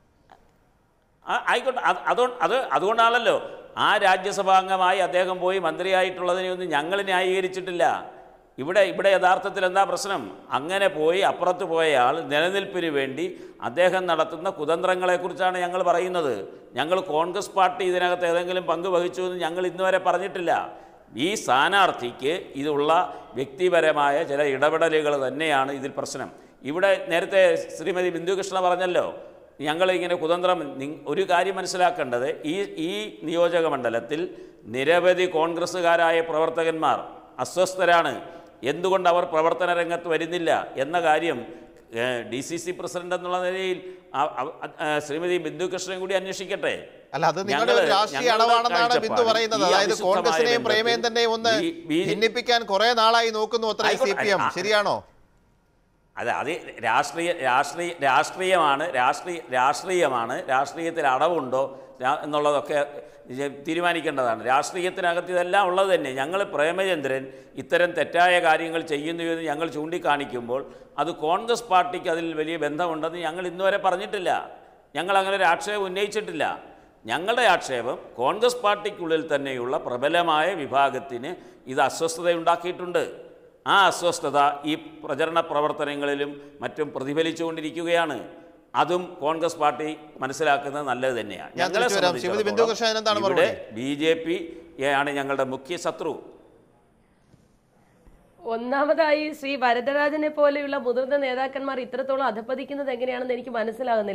ആ, ആയിക്കോട്ടെ അത് അതുകൊണ്ട് അത് അതുകൊണ്ടാണല്ലോ ആ രാജ്യസഭാംഗമായി അദ്ദേഹം പോയി മന്ത്രിയായിട്ടുള്ളതിനെയൊന്നും ഞങ്ങൾ ന്യായീകരിച്ചിട്ടില്ല ഇവിടെ ഇവിടെ യഥാർത്ഥത്തിൽ എന്താ പ്രശ്നം അങ്ങനെ പോയി അപ്പുറത്ത് പോയ ആൾ നിലനിൽപ്പിന് വേണ്ടി അദ്ദേഹം നടത്തുന്ന കുതന്ത്രങ്ങളെക്കുറിച്ചാണ് ഞങ്ങൾ പറയുന്നത് ഞങ്ങൾ കോൺഗ്രസ് പാർട്ടി ഇതിനകത്ത് ഏതെങ്കിലും പങ്ക് വഹിച്ചു എന്ന് ഞങ്ങൾ ഇന്നുവരെ പറഞ്ഞിട്ടില്ല ഈ സ്ഥാനാർത്ഥിക്ക് ഇതുള്ള വ്യക്തിപരമായ ചില ഇടപെടലുകൾ തന്നെയാണ് ഇതിൽ പ്രശ്നം ഇവിടെ നേരത്തെ ശ്രീമതി ബിന്ദുകൃഷ്ണ പറഞ്ഞല്ലോ ഞങ്ങളിങ്ങനെ കുതന്ത്രം നി- ഒരു കാര്യം മനസ്സിലാക്കേണ്ടത് ഈ ഈ നിയോജക മണ്ഡലത്തിൽ നിരവധി കോൺഗ്രസ്സുകാരായ പ്രവർത്തകന്മാർ അസ്വസ്ഥരാണ് എന്തുകൊണ്ട് അവർ പ്രവർത്തന രംഗത്ത് വരുന്നില്ല എന്ന കാര്യം ഡി സി സി പ്രസിഡന്റ് എന്നുള്ള നിലയിൽ ആ- ആ- ആ, ശ്രീമതി ബിന്ദുകൃഷ്ണൻ കൂടി അന്വേഷിക്കട്ടെ അല്ല അത് നിങ്ങളുടെ ഒരു ഞങ്ങള് രാഷ്ട്രീയ ഞങ്ങളുടെ അടവാണെന്നാണ് ബിന്ദു കാഴ്ചപ്പാടിൽ പറയുന്നത് ഈ അതായത് അവിശുദ്ധമായ കോൺഗ്രസിനെയും ബന്ധത്തിൽ പ്രേമേന്ദ്രനെയും ഒന്ന് ബി- ബി- ഭിന്നിപ്പിക്കാൻ കുറെ നാളായി നോക്കുന്നു അത്ര സി ആയിക്കോട്ടെ, പി എം ആ- ശരിയാണോ അതെ അത് രാഷ്ട്രീയ രാഷ്ട്രീയ രാഷ്ട്രീയമാണ് രാഷ്ട്രീയ രാഷ്ട്രീയമാണ് രാഷ്ട്രീയത്തിൽ അടവുണ്ടോ രാ- എന്നുള്ളതൊക്കെ ഇത് തീരുമാനിക്കേണ്ടതാണ് രാഷ്ട്രീയത്തിനകത്ത് ഇതെല്ലാം ഉള്ളത് തന്നെ ഞങ്ങൾ പ്രേമചന്ദ്രൻ ഇത്തരം തെറ്റായ കാര്യങ്ങൾ ചെയ്യുന്നു എന്ന് ഞങ്ങൾ ചൂണ്ടിക്കാണിക്കുമ്പോൾ അത് കോൺഗ്രസ് പാർട്ടിക്ക് അതിൽ വലിയ ബന്ധമുണ്ടെന്ന് ഞങ്ങൾ ഇന്നുവരെ പറഞ്ഞിട്ടില്ല ഞങ്ങൾ അങ്ങനെ ഒരു ആക്ഷേപം ഉന്നയിച്ചിട്ടില്ല ഞങ്ങളുടെ ആക്ഷേപം കോൺഗ്രസ് പാർട്ടിക്കുള്ളിൽ തന്നെയുള്ള പ്രബലമായ വിഭാഗത്തിന് ഇത് അസ്വസ്ഥതയുണ്ടാക്കിയിട്ടുണ്ട് ആ അസ്വസ്ഥത ഈ പ്രചരണ പ്രവർത്തനങ്ങളിലും മറ്റും പ്രതിഫലിച്ചുകൊണ്ടിരിക്കുകയാണ് അതും കോൺഗ്രസ് പാർട്ടി മനസ്സിലാക്കുന്നത് നല്ലത് തന്നെയാണ് ഞാൻ ഞങ്ങളെ തിരിച്ചു വരാം. ശ്രീമതി ബിന്ദു കൃഷ്ണൻ എന്താണ് ഇവിടെ മറുപടി? ബി ജെ പി ആണ് ഞങ്ങളുടെ മുഖ്യ ശത്രു ഒന്നാമതായി ശ്രീ വരദരാജനെ പോലെയുള്ള മുതിർന്ന നേതാക്കന്മാർ ഇത്രത്തോളം അധപ്പതിക്കുന്നത് എങ്ങനെയാണെന്ന് എനിക്ക് മനസ്സിലാകുന്നില്ല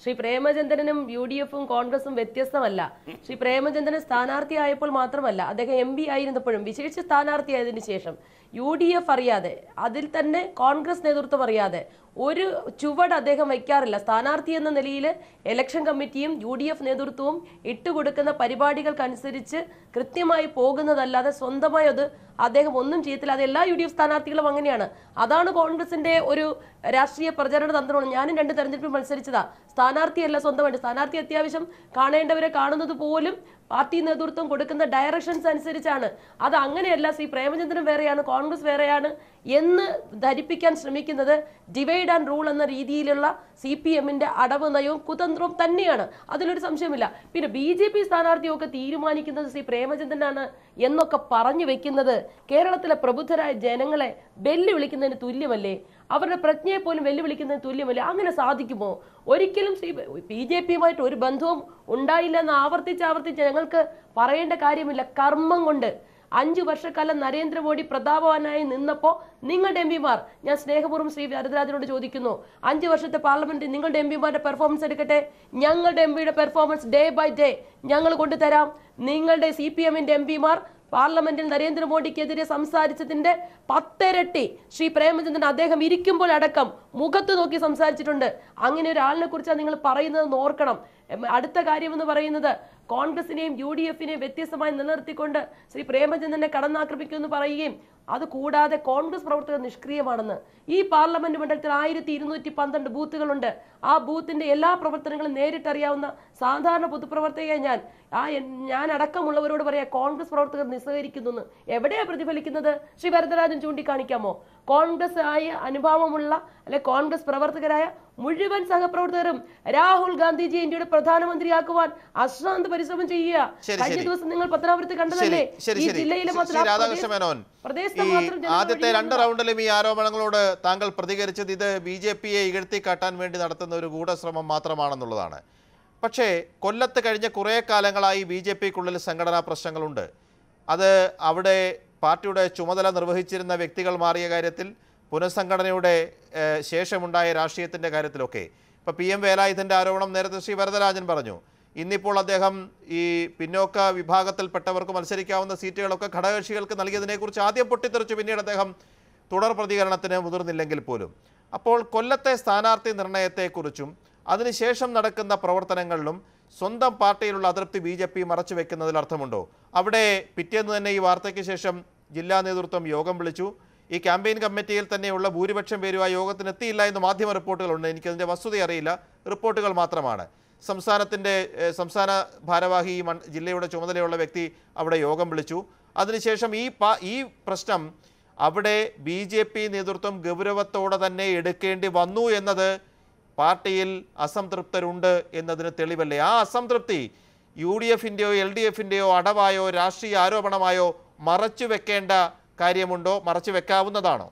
ശ്രീ പ്രേമചന്ദ്രനും യു ഡി എഫും കോൺഗ്രസും വ്യത്യസ്തമല്ല ശ്രീ പ്രേമചന്ദ്രൻ സ്ഥാനാർത്ഥിയായപ്പോൾ മാത്രമല്ല അദ്ദേഹം എം പി ആയിരുന്നപ്പോഴും വിശേഷ സ്ഥാനാർത്ഥിയായതിനു ശേഷം യു ഡി എഫ് അറിയാതെ അതിൽ തന്നെ കോൺഗ്രസ് നേതൃത്വം അറിയാതെ ഒരു ചുവട് അദ്ദേഹം വയ്ക്കാറില്ല സ്ഥാനാർത്ഥി എന്ന നിലയിൽ ഇലക്ഷൻ കമ്മിറ്റിയും യു ഡി എഫ് നേതൃത്വവും ഇട്ടുകൊടുക്കുന്ന പരിപാടികൾക്കനുസരിച്ച് കൃത്യമായി പോകുന്നതല്ലാതെ സ്വന്തമായി അത് അദ്ദേഹം ഒന്നും ചെയ്യത്തില്ല അത് എല്ലാ യു ഡി എഫ് സ്ഥാനാർത്ഥികളും അങ്ങനെയാണ് അതാണ് കോൺഗ്രസിന്റെ ഒരു രാഷ്ട്രീയ പ്രചരണ തന്ത്രമാണ് ഞാനും രണ്ട് തെരഞ്ഞെടുപ്പിൽ മത്സരിച്ചതാ സ്ഥാനാർത്ഥിയല്ല സ്വന്തമായിട്ട് സ്ഥാനാർത്ഥി അത്യാവശ്യം കാണേണ്ടവരെ കാണുന്നത് പോലും പാർട്ടി നേതൃത്വം കൊടുക്കുന്ന ഡയറക്ഷൻസ് അനുസരിച്ചാണ് അത് അങ്ങനെയല്ല ശ്രീ പ്രേമചന്ദ്രൻ വേറെയാണ് കോൺഗ്രസ് വേറെയാണ് എന്ന് ധരിപ്പിക്കാൻ ശ്രമിക്കുന്നത് ഡിവൈഡ് ആൻഡ് റൂൾ എന്ന രീതിയിലുള്ള സി പി എമ്മിന്റെ അടവ് നയവും കുതന്ത്രവും തന്നെയാണ് അതിലൊരു സംശയമില്ല പിന്നെ ബി ജെ പി സ്ഥാനാർത്ഥിയൊക്കെ തീരുമാനിക്കുന്നത് ശ്രീ പ്രേമചന്ദ്രനാണ് എന്നൊക്കെ പറഞ്ഞു വെക്കുന്നത് കേരളത്തിലെ പ്രബുദ്ധരായ ജനങ്ങളെ വെല്ലുവിളിക്കുന്നതിന് തുല്യമല്ലേ അവരുടെ പ്രജ്ഞയെ പോലും വെല്ലുവിളിക്കുന്നതിന് തുല്യമല്ലേ അങ്ങനെ സാധിക്കുമോ ഒരിക്കലും ശ്രീ ബി ജെ പിയുമായിട്ട് ഒരു ബന്ധവും ഉണ്ടായില്ല എന്ന് ആവർത്തിച്ച് ആവർത്തിച്ച് ഞങ്ങൾക്ക് പറയേണ്ട കാര്യമില്ല കർമ്മം കൊണ്ട് അഞ്ചു വർഷക്കാലം നരേന്ദ്രമോദി പ്രതാപവാനായി നിന്നപ്പോൾ നിങ്ങളുടെ എം പിമാർ ഞാൻ സ്നേഹപൂർവ്വം ശ്രീ വരദരാജനോട് ചോദിക്കുന്നു അഞ്ചു വർഷത്തെ പാർലമെന്റിൽ നിങ്ങളുടെ എം പിമാരുടെ പെർഫോമൻസ് എടുക്കട്ടെ ഞങ്ങളുടെ എം പിയുടെ പെർഫോമൻസ് ഡേ ബൈ ഡേ ഞങ്ങൾ കൊണ്ടുതരാം നിങ്ങളുടെ സി പി എമ്മിന്റെ എം പിമാർ പാർലമെന്റിൽ നരേന്ദ്രമോദിക്കെതിരെ സംസാരിച്ചതിന്റെ പത്തിരട്ടി ശ്രീ പ്രേമചന്ദ്രൻ അദ്ദേഹം ഇരിക്കുമ്പോൾ അടക്കം മുഖത്ത് നോക്കി സംസാരിച്ചിട്ടുണ്ട് അങ്ങനെ ഒരാളിനെ കുറിച്ചാണ് നിങ്ങൾ പറയുന്നത് ഓർക്കണം എം, അടുത്ത കാര്യമെന്ന് പറയുന്നത് കോൺഗ്രസിനെയും യു ഡി എഫിനെയും വ്യത്യസ്തമായി നിലനിർത്തിക്കൊണ്ട് ശ്രീ പ്രേമചന്ദ്രനെ കടന്നാക്രമിക്കുമെന്ന് പറയുകയും അത് കൂടാതെ കോൺഗ്രസ് പ്രവർത്തകർ നിഷ്ക്രിയമാണെന്ന് ഈ പാർലമെന്റ് മണ്ഡലത്തിൽ ആയിരത്തി ഇരുന്നൂറ്റി പന്ത്രണ്ട് ബൂത്തുകളുണ്ട് ആ ബൂത്തിന്റെ എല്ലാ പ്രവർത്തനങ്ങളും നേരിട്ടറിയാവുന്ന സാധാരണ പൊതുപ്രവർത്തകയെ ഞാൻ ആ എൻ- ഞാൻ അടക്കമുള്ളവരോട് പറയാ കോൺഗ്രസ് പ്രവർത്തകർ നിസ്സഹരിക്കുന്നു എവിടെയാ പ്രതിഫലിക്കുന്നത് ശ്രീ വരദരാജൻ ചൂണ്ടിക്കാണിക്കാമോ കോൺഗ്രസ് ആയ അനുഭാവമുള്ള അല്ലെ കോൺഗ്രസ് പ്രവർത്തകരായ മുഴുവൻ സഹപ്രവർത്തകരും രാഹുൽ ഗാന്ധിജിയെ ഇന്ത്യയുടെ പ്രധാനമന്ത്രിയാക്കുവാൻ അശ്രാന്ത പരിശ്രമം ചെയ്യുക ശരി, കഴിഞ്ഞ ശരി. ദിവസം നിങ്ങൾ പത്തനാപുരത്ത് കണ്ടതല്ലേ ശരി ശരി ഈ ശരി ജില്ലയിലെ ശ്രീ മാത്രം ആ രാധാകൃഷ്ണ പ്രദേശ- മേനോൻ പ്രദേശത്തെ ഈ മാത്രം ജനങ്ങൾ ആദ്യത്തെ രണ്ട് ഒഴിയുന്നതാ. റൗണ്ടിലും ഈ ആരോപണങ്ങളോട് താങ്കൾ പ്രതികരിച്ചത് ഇത് ബി ജെ പിയെ ഇകഴ്ത്തി കാട്ടാൻ വേണ്ടി നടത്തുന്ന ഒരു ഗൂഢശ്രമം മാത്രമാണെന്നുള്ളതാണ് പക്ഷേ കൊല്ലത്ത് കഴിഞ്ഞ കുറേ കാലങ്ങളായി ബി ജെ പിക്കുള്ളിൽ സംഘടനാ പ്രശ്നങ്ങളുണ്ട് അത് അവിടെ പാർട്ടിയുടെ ചുമതല നിർവഹിച്ചിരുന്ന വ്യക്തികൾ മാറിയ കാര്യത്തിൽ പുനഃസംഘടനയുടെ ഏഹ്, ശേഷമുണ്ടായ രാഷ്ട്രീയത്തിൻ്റെ കാര്യത്തിലൊക്കെ ഇപ്പോൾ പി എം വേലായുധൻ്റെ ആരോപണം നേരത്തെ ശ്രീ വരദരാജൻ പറഞ്ഞു ഇന്നിപ്പോൾ അദ്ദേഹം ഈ പിന്നോക്ക വിഭാഗത്തിൽപ്പെട്ടവർക്ക് മത്സരിക്കാവുന്ന സീറ്റുകളൊക്കെ ഘടകകക്ഷികൾക്ക് നൽകിയതിനെക്കുറിച്ച് ആദ്യം പൊട്ടിത്തെറിച്ചു പിന്നീട് അദ്ദേഹം തുടർ പ്രതികരണത്തിന് മുതിർന്നില്ലെങ്കിൽ പോലും അപ്പോൾ കൊല്ലത്തെ സ്ഥാനാർത്ഥി നിർണയത്തെക്കുറിച്ചും അതിനുശേഷം നടക്കുന്ന പ്രവർത്തനങ്ങളിലും സ്വന്തം പാർട്ടിയിലുള്ള അതൃപ്തി ബി ജെ പി മറച്ചു വെക്കുന്നതിൽ അർത്ഥമുണ്ടോ അവിടെ പിറ്റേന്ന് തന്നെ ഈ വാർത്തയ്ക്ക് ശേഷം ജില്ലാ നേതൃത്വം യോഗം വിളിച്ചു ഈ ക്യാമ്പയിൻ കമ്മിറ്റിയിൽ തന്നെയുള്ള ഭൂരിപക്ഷം പേരും ആ യോഗത്തിന് എത്തിയില്ല എന്ന് മാധ്യമ റിപ്പോർട്ടുകളുണ്ട് എനിക്കതിൻ്റെ വസ്തുത അറിയില്ല റിപ്പോർട്ടുകൾ മാത്രമാണ് സംസ്ഥാനത്തിൻ്റെ ഏഹ്, സംസ്ഥാന ഭാരവാഹി ഈ മൺ- ജില്ലയുടെ ചുമതലയുള്ള വ്യക്തി അവിടെ യോഗം വിളിച്ചു അതിനുശേഷം ഈ പാ ഈ പ്രശ്നം അവിടെ ബി ജെ പി നേതൃത്വം ഗൗരവത്തോടെ തന്നെ എടുക്കേണ്ടി വന്നു എന്നത് പാർട്ടിയിൽ അസംതൃപ്തരുണ്ട് എന്നതിന് തെളിവല്ലേ ആ അസംതൃപ്തി യു ഡി എഫിൻ്റെയോ എൽ ഡി എഫിൻ്റെയോ അടവായോ രാഷ്ട്രീയ ആരോപണമായോ മറച്ചു വെക്കേണ്ട കാര്യമുണ്ടോ മറച്ചു വെക്കാവുന്നതാണോ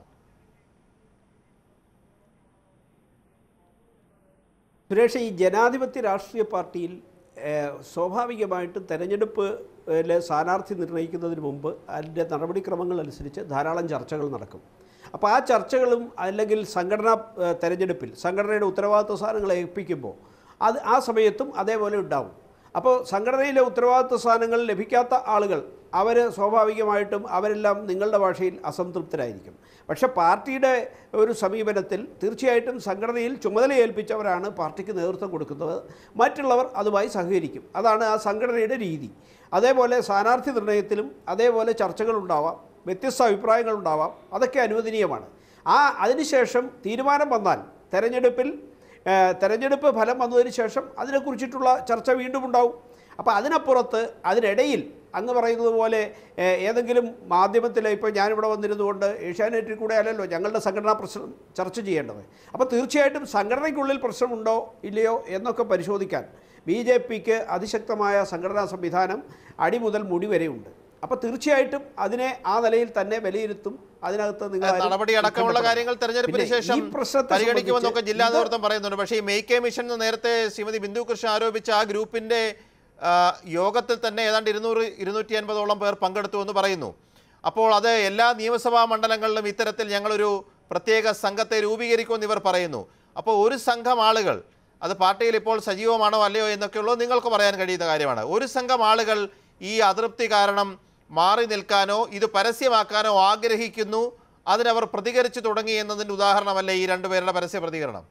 സുരേഷ് ഈ ജനാധിപത്യ രാഷ്ട്രീയ പാർട്ടിയിൽ ഏഹ്, സ്വാഭാവികമായിട്ടും തെരഞ്ഞെടുപ്പിലെ സ്ഥാനാർത്ഥി നിർണ്ണയിക്കുന്നതിന് മുമ്പ് അതിൻ്റെ നടപടിക്രമങ്ങൾ അനുസരിച്ച് ധാരാളം ചർച്ചകൾ നടക്കും അപ്പോൾ ആ ചർച്ചകളും അല്ലെങ്കിൽ സംഘടനാ ഏഹ്, തെരഞ്ഞെടുപ്പിൽ സംഘടനയുടെ ഉത്തരവാദിത്വ സ്ഥാനങ്ങൾ ഏൽപ്പിക്കുമ്പോൾ അത് ആ സമയത്തും അതേപോലെ ഉണ്ടാവും അപ്പോൾ സംഘടനയിലെ ഉത്തരവാദിത്വ സ്ഥാനങ്ങൾ ലഭിക്കാത്ത ആളുകൾ അവർ സ്വാഭാവികമായിട്ടും അവരെല്ലാം നിങ്ങളുടെ ഭാഷയിൽ അസംതൃപ്തരായിരിക്കും പക്ഷെ പാർട്ടിയുടെ ഒരു സമീപനത്തിൽ തീർച്ചയായിട്ടും സംഘടനയിൽ ചുമതല ഏൽപ്പിച്ചവരാണ് പാർട്ടിക്ക് നേതൃത്വം കൊടുക്കുന്നത് മറ്റുള്ളവർ അതുമായി സഹകരിക്കും അതാണ് ആ സംഘടനയുടെ രീതി അതേപോലെ സ്ഥാനാർത്ഥി നിർണയത്തിലും അതേപോലെ ചർച്ചകളുണ്ടാവാം വ്യത്യസ്ത അഭിപ്രായങ്ങളുണ്ടാവാം അതൊക്കെ അനുവദനീയമാണ് ആ അതിനുശേഷം തീരുമാനം വന്നാൽ തെരഞ്ഞെടുപ്പിൽ ഏഹ്, തെരഞ്ഞെടുപ്പ് ഫലം വന്നതിന് ശേഷം അതിനെക്കുറിച്ചിട്ടുള്ള ചർച്ച വീണ്ടും ഉണ്ടാവും അപ്പോൾ അതിനപ്പുറത്ത് അതിനിടയിൽ അങ്ങ് പറയുന്നത് പോലെ ഏഹ്, ഏതെങ്കിലും മാധ്യമത്തിൽ ഇപ്പോൾ ഞാനിവിടെ വന്നിരുന്നുകൊണ്ട് ഏഷ്യാനെറ്റിൽ കൂടെ അല്ലല്ലോ ഞങ്ങളുടെ സംഘടനാ പ്രശ്നം ചർച്ച ചെയ്യേണ്ടത് അപ്പോൾ തീർച്ചയായിട്ടും സംഘടനയ്ക്കുള്ളിൽ പ്രശ്നമുണ്ടോ ഇല്ലയോ എന്നൊക്കെ പരിശോധിക്കാൻ ബി ജെ പിക്ക് അതിശക്തമായ സംഘടനാ സംവിധാനം അടി മുതൽ മുടി വരെയുണ്ട് അപ്പോൾ തീർച്ചയായിട്ടും അതിനെ ആ നിലയിൽ തന്നെ വിലയിരുത്തും അതിനകത്ത് നിങ്ങൾ ആരും നടപടി അടക്കമുള്ള ഉത്കണ്ഠപ്പെടേണ്ട. കാര്യങ്ങൾ തെരഞ്ഞെടുപ്പിന് പിന്നെ ശേഷം ഈ പ്രശ്നത്തെ പരിഗണിക്കുമെന്നൊക്കെ ജില്ലാ സംബന്ധിച്ച് നേതൃത്വം പറയുന്നുണ്ട് പക്ഷേ ഈ മെയ്ക്കേ മിഷൻ എന്ന് നേരത്തെ ശ്രീമതി ബിന്ദു കൃഷ്ണ ആരോപിച്ച ആ ഗ്രൂപ്പിന്റെ ആ, യോഗത്തിൽ തന്നെ ഏതാണ്ട് ഇരുന്നൂറ് ഇരുന്നൂറ്റി അൻപതോളം പേർ പങ്കെടുത്തു എന്ന് പറയുന്നു അപ്പോൾ അത് എല്ലാ നിയമസഭാ മണ്ഡലങ്ങളിലും ഇത്തരത്തിൽ ഞങ്ങളൊരു പ്രത്യേക സംഘത്തെ രൂപീകരിക്കുമെന്ന് ഇവർ പറയുന്നു അപ്പോൾ ഒരു സംഘം ആളുകൾ അത് പാർട്ടിയിൽ ഇപ്പോൾ സജീവമാണോ അല്ലയോ എന്നൊക്കെയുള്ളത് നിങ്ങൾക്ക് പറയാൻ കഴിയുന്ന കാര്യമാണ് ഒരു സംഘം ആളുകൾ ഈ അതൃപ്തി കാരണം മാറി നിൽക്കാനോ ഇത് പരസ്യമാക്കാനോ ആഗ്രഹിക്കുന്നു അതിനവർ പ്രതികരിച്ചു തുടങ്ങി എന്നതിൻ്റെ ഉദാഹരണമല്ലേ ഈ രണ്ടുപേരുടെ പരസ്യ പ്രതികരണം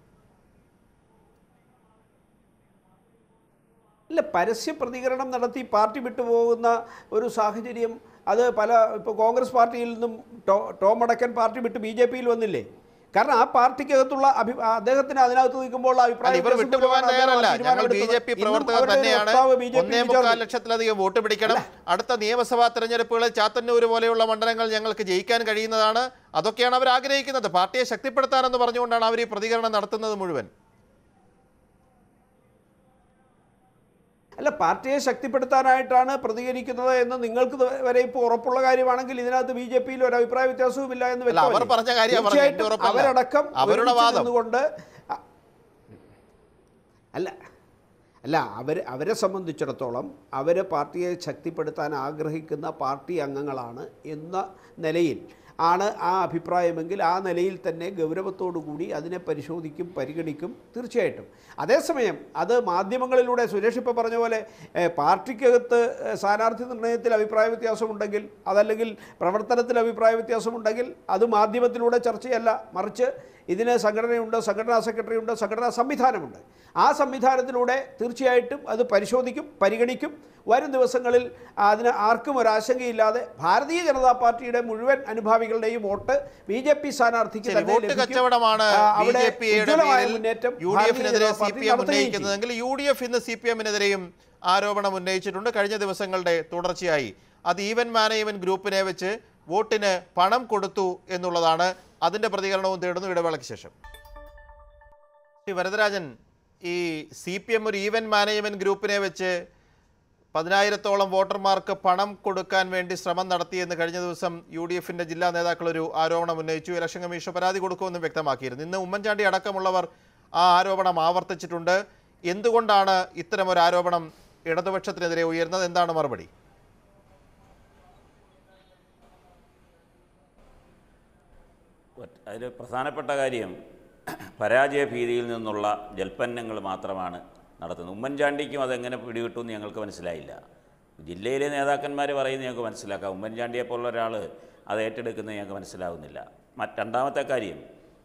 ഇല്ല പരസ്യ പ്രതികരണം നടത്തി പാർട്ടി വിട്ടുപോകുന്ന ഒരു സാഹചര്യം അത് പല ഇപ്പോൾ കോൺഗ്രസ് പാർട്ടിയിൽ നിന്നും ടോ ടോം അടക്കൻ പാർട്ടി വിട്ട് ബി ജെ പിയിൽ വന്നില്ലേ കാരണം ആ പാർട്ടിക്കകത്തുള്ള അഭി അദ്ദേഹത്തിന് അതിനകത്ത് നിൽക്കുമ്പോൾ അല്ല, അഭിപ്രായ ഇവർ വ്യത്യാസം വിട്ടുപോകാൻ കൊണ്ടാണ് തയ്യാറല്ല അദ്ദേഹം ഞങ്ങൾ ബി തീരുമാനമെടുത്തത്. ജെ പി ഇന്നും പ്രവർത്തകർ അവരുടെ ഒരു തന്നെയാണ് വക്താവ് ബി ജെ പി ഒന്നേ യിൽ മുക്കാൽ ചേർന്നു. ലക്ഷത്തിലധികം വോട്ട് പിടിക്കണം അടുത്ത നിയമസഭാ തെരഞ്ഞെടുപ്പുകളിൽ ചാത്തന്നൂർ പോലെയുള്ള മണ്ഡലങ്ങൾ ഞങ്ങൾക്ക് ജയിക്കാൻ കഴിയുന്നതാണ് അതൊക്കെയാണ് അവർ ആഗ്രഹിക്കുന്നത് പാർട്ടിയെ ശക്തിപ്പെടുത്താനെന്ന് പറഞ്ഞുകൊണ്ടാണ് അവർ ഈ പ്രതികരണം നടത്തുന്നത് മുഴുവൻ അല്ല പാർട്ടിയെ ശക്തിപ്പെടുത്താനായിട്ടാണ് പ്രതികരിക്കുന്നത് എന്ന് നിങ്ങൾക്ക് ഇത് വരെ ഇപ്പോൾ ഉറപ്പുള്ള കാര്യമാണെങ്കിൽ ഇതിനകത്ത് ബി ജെ പിയിൽ ഒരു അഭിപ്രായ വ്യത്യാസവും ഇല്ല എന്ന് അല്ല, അവർ വ്യക്തമല്ലേ? പറഞ്ഞ കാര്യമാണ് പറഞ്ഞത്. തീർച്ചയായിട്ടും എനിക്ക് ഉറപ്പല്ല. അവരടക്കം അവരുടെ ഒരുമിച്ച് വാദം. നിന്നുകൊണ്ട് അ- അല്ല അല്ല അവർ അവരെ സംബന്ധിച്ചിടത്തോളം അവർ പാർട്ടിയെ ശക്തിപ്പെടുത്താൻ ആഗ്രഹിക്കുന്ന പാർട്ടി അംഗങ്ങളാണ് എന്ന നിലയിൽ ആണ് ആ അഭിപ്രായമെങ്കിൽ ആ നിലയിൽ തന്നെ ഗൗരവത്തോടു കൂടി അതിനെ പരിശോധിക്കും പരിഗണിക്കും തീർച്ചയായിട്ടും അതേസമയം അത് മാധ്യമങ്ങളിലൂടെ സുരേഷ് ഇപ്പോൾ പറഞ്ഞ പോലെ ഏഹ്, പാർട്ടിക്കകത്ത് ഏഹ്, സ്ഥാനാർത്ഥി നിർണയത്തിൽ അഭിപ്രായ വ്യത്യാസമുണ്ടെങ്കിൽ അതല്ലെങ്കിൽ പ്രവർത്തനത്തിൽ അഭിപ്രായ വ്യത്യാസമുണ്ടെങ്കിൽ അത് മാധ്യമത്തിലൂടെ ചർച്ചയല്ല മറിച്ച് ഇതിന് സംഘടനയുണ്ട് സംഘടനാ സെക്രട്ടറി ഉണ്ട് സംഘടനാ സംവിധാനമുണ്ട് ആ സംവിധാനത്തിലൂടെ തീർച്ചയായിട്ടും അത് പരിശോധിക്കും പരിഗണിക്കും വരും ദിവസങ്ങളിൽ അതിന് ആർക്കും ഒരാശങ്കയില്ലാതെ ഭാരതീയ ജനതാ പാർട്ടിയുടെ മുഴുവൻ അനുഭാവികളുടെയും വോട്ട് ബി ജെ പി സ്ഥാനാർത്ഥിക്ക് ശരി തന്നെ വോട്ട് ലഭിക്കും. കച്ചവടമാണ് ആ, ബി അവിടെ ജെ പിയുടെ ഉജ്ജ്വലമായ പേരിൽ മുന്നേറ്റം യു ഡി ഭാരതീയ എഫിനെതിരെ Janata C party P M നടത്തുകയും ചെയ്യും. ഉന്നയിക്കുന്നതെങ്കിൽ യു ഡി എഫ് ഇന്ന് സി പി എമ്മിനെതിരെയും ആരോപണം ഉന്നയിച്ചിട്ടുണ്ട് കഴിഞ്ഞ ദിവസങ്ങളുടെ തുടർച്ചയായി അത് ഈവൻ മാനേജ്മെന്റ് ഗ്രൂപ്പിനെ വെച്ച് വോട്ടിന് പണം കൊടുത്തു എന്നുള്ളതാണ് അതിന്റെ പ്രതികരണവും തേടുന്നു ഇടവേളയ്ക്ക് ശേഷം ശ്രീ വരദരാജൻ ഈ സി പി എം ഒരു ഈവൻ മാനേജ്മെന്റ് ഗ്രൂപ്പിനെ വെച്ച് പതിനായിരത്തോളം വോട്ടർമാർക്ക് പണം കൊടുക്കാൻ വേണ്ടി ശ്രമം നടത്തിയെന്ന് കഴിഞ്ഞ ദിവസം യു ഡി എഫിന്റെ ജില്ലാ നേതാക്കൾ ഒരു ആരോപണം ഉന്നയിച്ചു ഇലക്ഷൻ കമ്മീഷൻ പരാതി കൊടുക്കുമെന്നും വ്യക്തമാക്കിയിരുന്നു ഇന്ന് ഉമ്മൻചാണ്ടി അടക്കമുള്ളവർ ആ ആരോപണം ആവർത്തിച്ചിട്ടുണ്ട് എന്തുകൊണ്ടാണ് ഇത്തരം ഒരു ആരോപണം ഇടതുപക്ഷത്തിനെതിരെ ഉയർന്നത് എന്താണ് മറുപടി അതിൽ പ്രധാനപ്പെട്ട കാര്യം പരാജയ ഭീതിയിൽ നിന്നുള്ള ജൽപ്പന്നങ്ങൾ മാത്രമാണ് നടത്തുന്നത് ഉമ്മൻചാണ്ടിക്കും അതെങ്ങനെ പിടികിട്ടുമെന്ന് ഞങ്ങൾക്ക് മനസ്സിലായില്ല ജില്ലയിലെ നേതാക്കന്മാർ പറയുന്നത് ഞങ്ങൾക്ക് മനസ്സിലാക്കാം ഉമ്മൻചാണ്ടിയെ പോലുള്ള ഒരാൾ അത് ഏറ്റെടുക്കുന്നത് ഞങ്ങൾക്ക് മനസ്സിലാവുന്നില്ല മറ്റ് രണ്ടാമത്തെ കാര്യം